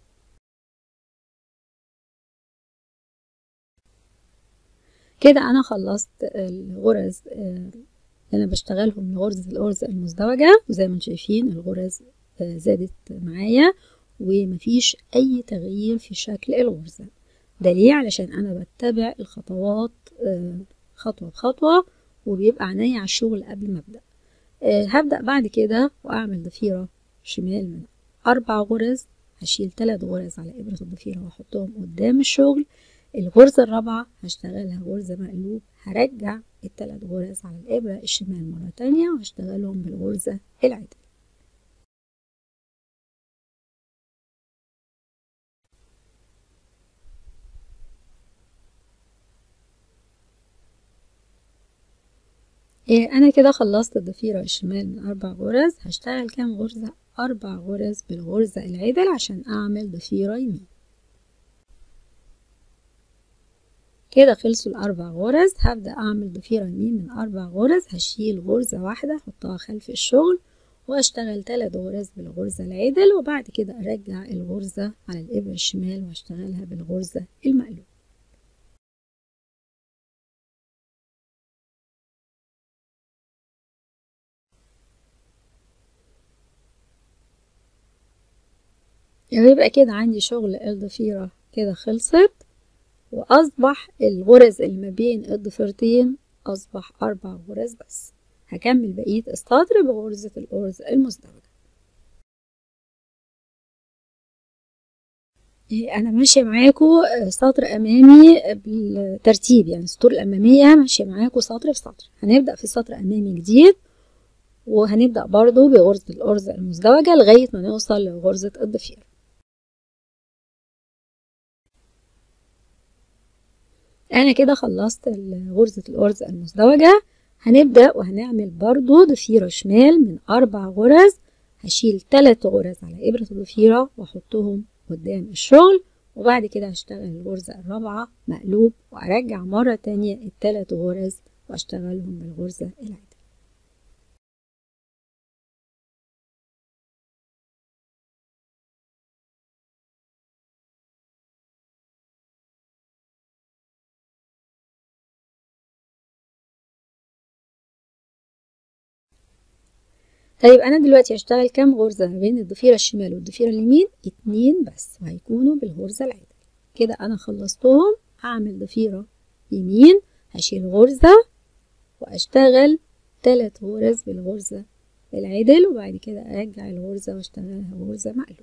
A: كده انا خلصت الغرز اللي انا بشتغلهم لغرزة الأرز المزدوجة وزي ما انتم شايفين الغرز زادت معايا ومفيش اي تغيير في شكل الغرزة ده ليه علشان انا بتبع الخطوات خطوة بخطوة وبيبقى عينيا على الشغل قبل ما ابدا هبدا بعد كده واعمل ضفيرة شمال من اربع غرز هشيل ثلاث غرز على ابرة الضفيرة واحطهم قدام الشغل الغرزة الرابعة هشتغلها غرزة مقلوب هرجع الثلاث غرز على الابرة الشمال مرة تانية وهشتغلهم بالغرزة العدل إيه انا كده خلصت الضفيرة الشمال من اربع غرز هشتغل كام غرزة اربع غرز بالغرزة العدل عشان اعمل ضفيرة يمين كده خلصوا الاربع غرز هبدأ اعمل ضفيرة يمين من اربع غرز هشيل غرزة واحدة احطها خلف الشغل واشتغل تلات غرز بالغرزة العدل وبعد كده ارجع الغرزة على الابرة الشمال واشتغلها بالغرزة المقلوب يبقى كده عندي شغل الضفيرة كده خلصت وأصبح الغرز اللي ما بين الضفيرتين أصبح أربع غرز بس هكمل بقية السطر بغرزة الأرز المزدوجة أنا ماشية معاكم سطر أمامي بالترتيب يعني السطور الأمامية ماشية معاكم سطر بسطر هنبدأ في سطر أمامي جديد وهنبدأ برضو بغرزة الأرز المزدوجة لغاية ما نوصل لغرزة الضفيرة انا كده خلصت غرزة الأرز المزدوجة هنبدأ وهنعمل برضو ضفيرة شمال من أربع غرز هشيل تلات غرز على إبرة الضفيرة وأحطهم قدام الشغل وبعد كده هشتغل الغرزة الرابعة مقلوب وأرجع مرة تانية التلات غرز وأشتغلهم بالغرزة العادية طيب انا دلوقتي هشتغل كام غرزة ما بين الضفيرة الشمال والضفيرة اليمين اتنين بس وهيكونوا بالغرزة العدل كده انا خلصتهم هعمل ضفيرة يمين هشيل غرزة واشتغل تلات غرز بالغرزة العدل وبعد كده ارجع الغرزة واشتغلها غرزة مقلوب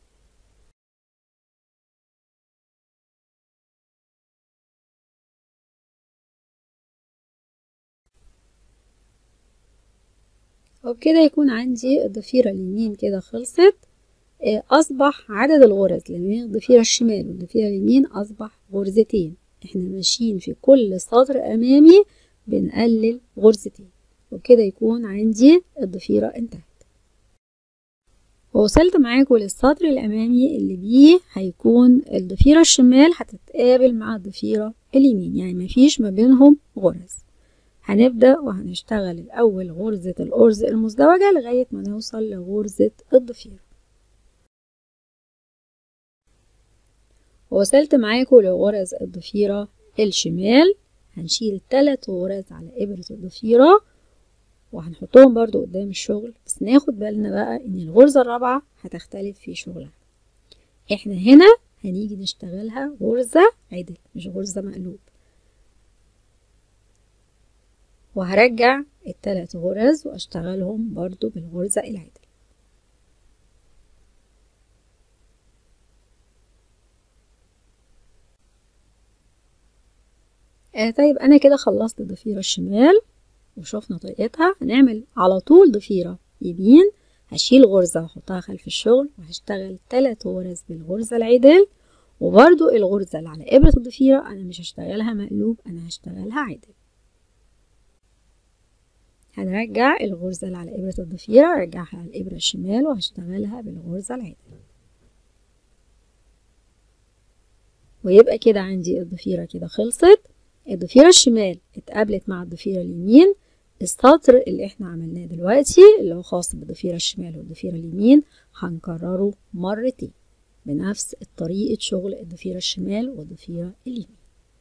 A: وبكده يكون عندي الضفيرة اليمين كده خلصت أصبح عدد الغرز لما الضفيرة الشمال والضفيرة اليمين أصبح غرزتين احنا ماشيين في كل سطر أمامي بنقلل غرزتين وبكده يكون عندي الضفيرة انتهت ووصلت معاكم للسطر الأمامي اللي بيه هيكون الضفيرة الشمال هتتقابل مع الضفيرة اليمين يعني مفيش ما بينهم غرز هنبدأ وهنشتغل الأول غرزة الأرز المزدوجة لغاية ما نوصل لغرزة الضفيرة ووصلت معاكم لغرز الضفيرة الشمال هنشيل تلات غرز على إبرة الضفيرة وهنحطهم برضو قدام الشغل بس ناخد بالنا بقى ان الغرزة الرابعة هتختلف في شغلها احنا هنا هنيجي نشتغلها غرزة عدل مش غرزة مقلوب وهرجع التلات غرز واشتغلهم برضو بالغرزة العدل آه طيب انا كده خلصت الضفيرة الشمال وشوفنا طريقتها هنعمل على طول ضفيرة يمين هشيل غرزة واحطها خلف الشغل وهشتغل تلات غرز بالغرزة العدل وبرضو الغرزة اللي على إبرة الضفيرة أنا مش هشتغلها مقلوب أنا هشتغلها عدل هنرجع الغرزة اللي على إبرة الضفيرة أرجعها على الإبرة الشمال وهشتغلها بالغرزة العدل ويبقى كده عندي الضفيرة كده خلصت الضفيرة الشمال اتقابلت مع الضفيرة اليمين السطر اللي احنا عملناه دلوقتي اللي هو خاص بالضفيرة الشمال والضفيرة اليمين هنكرره مرتين بنفس طريقة شغل الضفيرة الشمال والضفيرة اليمين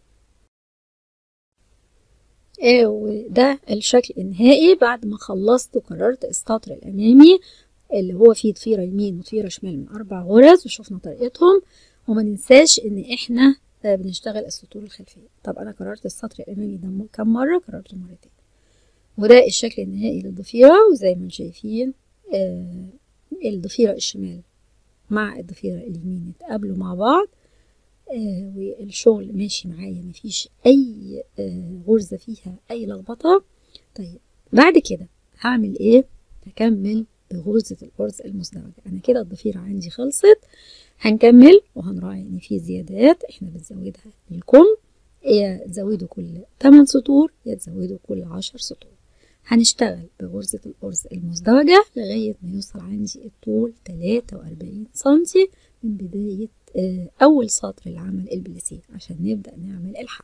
A: آه وده الشكل النهائي بعد ما خلصت وكررت السطر الأمامي اللي هو فيه ضفيرة يمين وضفيرة شمال من أربع غرز وشوفنا طريقتهم وما ننساش إن إحنا بنشتغل السطور الخلفية طب أنا كررت السطر الأمامي ده كم مرة كررته مرتين وده الشكل النهائي للضفيرة وزي ما شايفين آه الضفيرة الشمال مع الضفيرة اليمين اتقابلوا مع بعض آه والشغل ماشي معايا مفيش أي آه غرزة فيها أي لخبطة طيب بعد كده هعمل إيه؟ هكمل بغرزة الغرز المزدوجة أنا كده الضفيرة عندي خلصت هنكمل وهنراعي إن في زيادات إحنا بنزودها للكم يا تزودوا كل 8 سطور يا تزودوا كل 10 سطور هنشتغل بغرزة الأرز المزدوجة لغاية ما يوصل عندي الطول 43 سنتي من بداية أول سطر العمل البليسيه عشان نبدأ نعمل الحد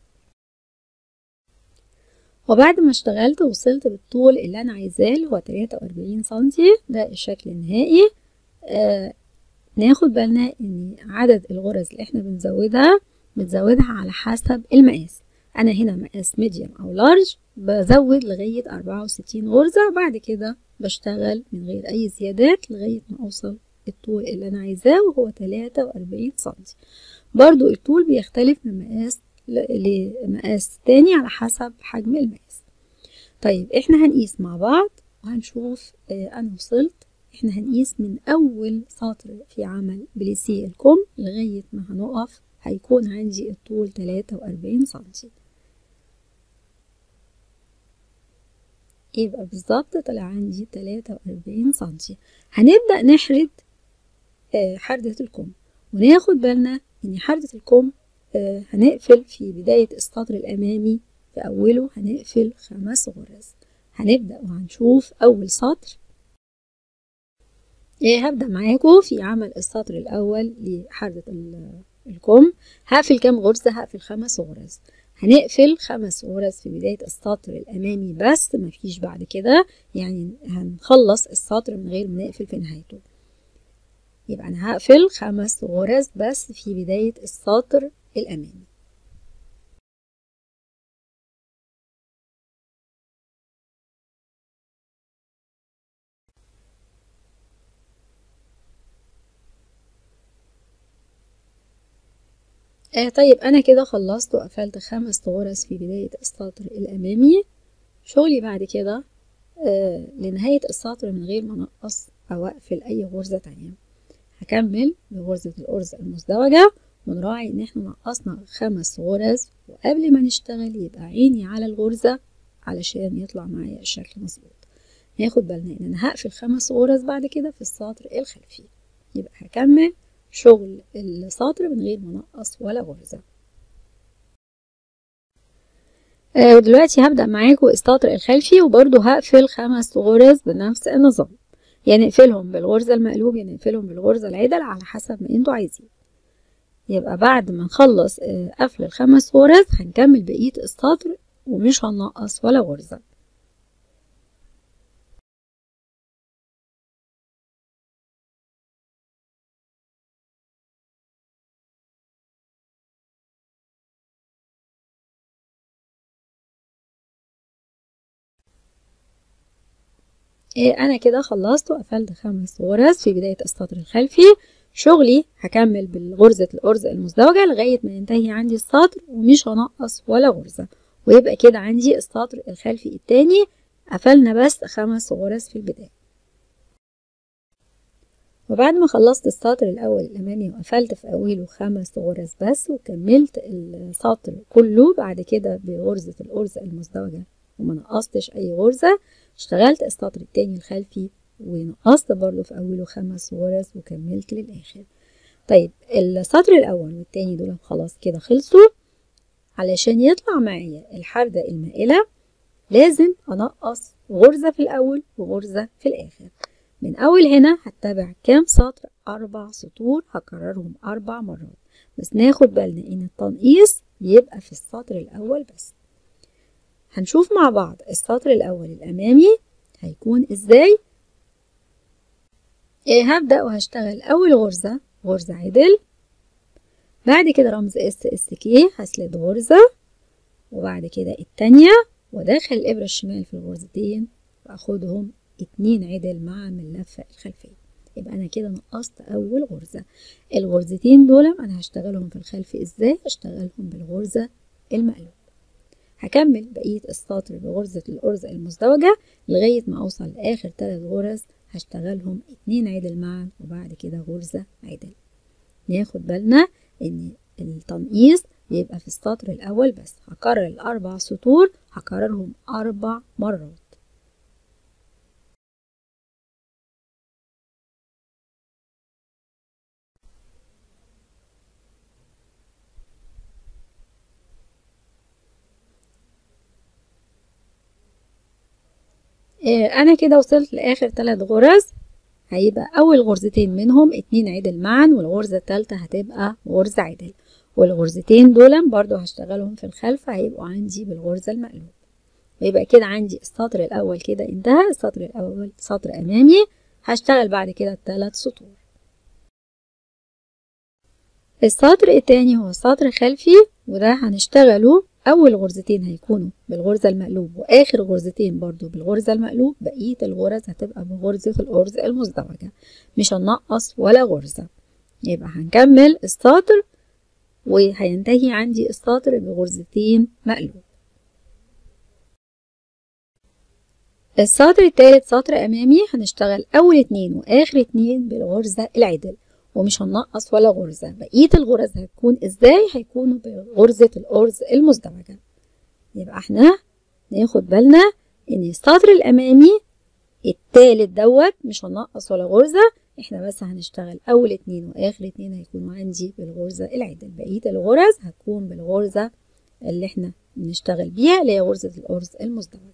A: وبعد ما اشتغلت وصلت بالطول اللي أنا عايزاه اللي هو 43 سنتي ده الشكل النهائي آه ناخد بالنا إن عدد الغرز اللي احنا بنزودها بتزودها على حسب المقاس أنا هنا مقاس ميديوم أو لارج بزود لغاية أربعة وستين غرزة بعد كده بشتغل من غير أي زيادات لغاية ما أوصل الطول اللي أنا عايزاه وهو تلاتة وأربعين سنتي برضو الطول بيختلف من مقاس لمقاس تاني على حسب حجم المقاس طيب احنا هنقيس مع بعض وهنشوف اه أنا وصلت احنا هنقيس من أول سطر في عمل بليسيه الكم لغاية ما هنقف هيكون عندي الطول تلاتة وأربعين سنتي يبقى بالظبط طلع عندي تلاتة وأربعين سنتي هنبدأ نحرد آه حردة الكم وناخد بالنا إن حردة الكم آه هنقفل في بداية السطر الأمامي في أوله هنقفل خمس غرز هنبدأ وهنشوف أول سطر آه هبدأ معاكم في عمل السطر الأول لحردة الكم هقفل كام غرزة هقفل خمس غرز هنقفل خمس غرز في بداية السطر الأمامي بس مفيش بعد كده يعني هنخلص السطر من غير ما نقفل في نهايته يبقى أنا هقفل خمس غرز بس في بداية السطر الأمامي آه طيب أنا كده خلصت وقفلت خمس غرز في بداية السطر الأمامي شغلي بعد كده آه لنهاية السطر من غير ما نقص أو أقفل أي غرزة تانية هكمل بغرزة الأرز المزدوجة ونراعي إن احنا نقصنا خمس غرز وقبل ما نشتغل يبقى عيني على الغرزة علشان يطلع معايا الشكل مظبوط ناخد بالنا إن أنا هقفل خمس غرز بعد كده في السطر الخلفي يبقى هكمل شغل السطر من غير ما نقص ولا غرزة آه ودلوقتي هبدأ معاكم السطر الخلفي وبرضو هقفل خمس غرز بنفس النظام يعني نقفلهم بالغرزة المقلوب يعني نقفلهم بالغرزة العدل على حسب ما انتوا عايزين يبقى بعد ما نخلص آه قفل الخمس غرز هنكمل بقية السطر ومش هنقص ولا غرزة انا كده خلصت وقفلت خمس غرز في بداية السطر الخلفي شغلي هكمل بالغرزة الأرز المزدوجة لغاية ما ينتهي عندي السطر ومش هنقص ولا غرزة ويبقى كده عندي السطر الخلفي التاني قفلنا بس خمس غرز في البداية وبعد ما خلصت السطر الأول الأمامي وقفلت في أوله خمس غرز بس وكملت السطر كله بعد كده بغرزة الأرز المزدوجة وما نقصتش أي غرزة اشتغلت السطر التاني الخلفي ونقصت برضو في أوله خمس غرز وكملت للآخر طيب السطر الأول والتاني دول خلاص كده خلصوا علشان يطلع معايا الحردة المائلة لازم أنقص غرزة في الأول وغرزة في الآخر من أول هنا هتبع كام سطر أربع سطور هكررهم أربع مرات بس ناخد بالنا إن التنقيص يبقى في السطر الأول بس هنشوف مع بعض السطر الأول الأمامي هيكون إزاي إيه هبدأ وهشتغل أول غرزة غرزة عدل بعد كده رمز اس اس كي هسلد غرزة وبعد كده التانية وادخل الإبرة الشمال في الغرزتين وأخدهم اتنين عدل مع من اللفة الخلفية يبقى أنا كده نقصت أول غرزة الغرزتين دول أنا هشتغلهم في الخلف إزاي هشتغلهم بالغرزة المقلوب هكمل بقية السطر بغرزة الأرز المزدوجة لغاية ما أوصل لآخر تلات غرز هشتغلهم اتنين عدل معا وبعد كده غرزة عدل ناخد بالنا ان التنقيص بيبقى في السطر الأول بس هكرر الأربع سطور هكررهم أربع مرات انا كده وصلت لاخر ثلاث غرز هيبقى اول غرزتين منهم اتنين عدل معا والغرزة التالتة هتبقى غرزة عدل والغرزتين دول برضو هشتغلهم في الخلف هيبقوا عندي بالغرزة المقلوب ويبقى كده عندي السطر الاول كده انتهى السطر الاول سطر امامي هشتغل بعد كده الثلاث سطور السطر التاني هو سطر خلفي وده هنشتغله أول غرزتين هيكونوا بالغرزة المقلوب وآخر غرزتين برضو بالغرزة المقلوب بقية الغرز هتبقى بغرزة الأرز المزدوجة مش هنقص ولا غرزة يبقى هنكمل السطر وهينتهي عندي السطر بغرزتين مقلوب السطر التالت سطر أمامي هنشتغل أول اتنين وآخر اتنين بالغرزة العدل ومش هننقص ولا غرزة بقية الغرز هتكون ازاي هيكونوا بغرزة الأرز المزدوجة يبقى احنا ناخد بالنا ان السطر الأمامي التالت دوت مش هننقص ولا غرزة احنا بس هنشتغل أول اتنين وآخر اتنين هيكونوا عندي بالغرزة العدل بقية الغرز هتكون بالغرزة اللي احنا بنشتغل بيها اللي هي غرزة الأرز المزدوجة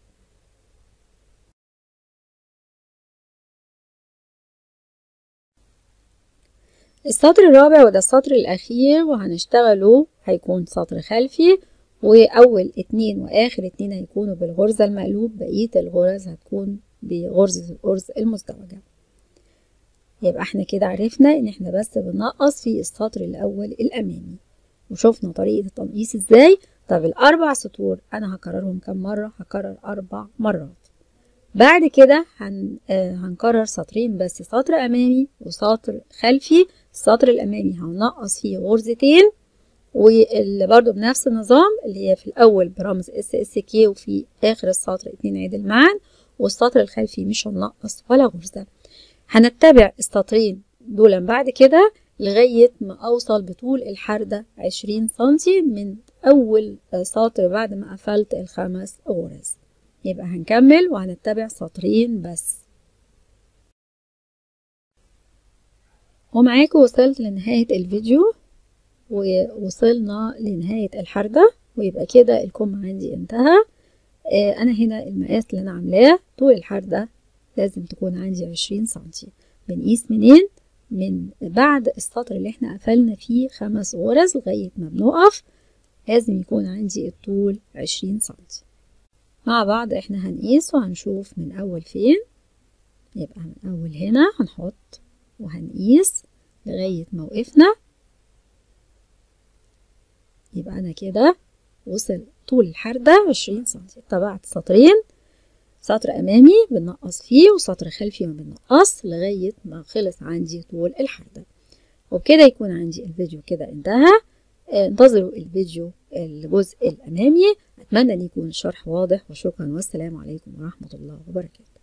A: السطر الرابع وده السطر الأخير وهنشتغله هيكون سطر خلفي وأول اتنين وآخر اتنين هيكونوا بالغرزة المقلوب بقية الغرز هتكون بغرزة الأرز المزدوجة يبقى احنا كده عرفنا ان احنا بس بننقص في السطر الأول الأمامي وشوفنا طريقة التنقيص ازاي طب الأربع سطور أنا هكررهم كم مرة هكرر أربع مرات بعد كده هن... آه هنكرر سطرين بس سطر أمامي وسطر خلفي السطر الأمامي هنقص فيه غرزتين واللي برضو بنفس النظام اللي هي في الأول برمز اس اس كي وفي آخر السطر اتنين عدل معا والسطر الخلفي مش هننقص ولا غرزة هنتبع السطرين دول بعد كده لغاية ما أوصل بطول الحردة عشرين سنتي من أول سطر بعد ما قفلت الخمس غرز يبقى هنكمل وهنتبع سطرين بس ومعاكم وصلت لنهاية الفيديو ووصلنا لنهاية الحردة ويبقى كده الكم عندي انتهى آه انا هنا المقاس اللي انا عاملاه طول الحردة لازم تكون عندي عشرين سنتي بنقيس منين من بعد السطر اللي احنا قفلنا فيه خمس غرز لغاية ما بنقف لازم يكون عندي الطول عشرين سنتي مع بعض احنا هنقيس وهنشوف من اول فين يبقى من اول هنا هنحط وهنقيس لغاية موقفنا يبقى أنا كده وصل طول الحردة عشرين سنتي طبعت سطرين سطر أمامي بنقص فيه وسطر خلفي ما بنقص لغاية ما خلص عندي طول الحردة وبكده يكون عندي الفيديو كده انتهى انتظروا الفيديو الجزء الأمامي أتمنى أن يكون الشرح واضح وشكرا والسلام عليكم ورحمة الله وبركاته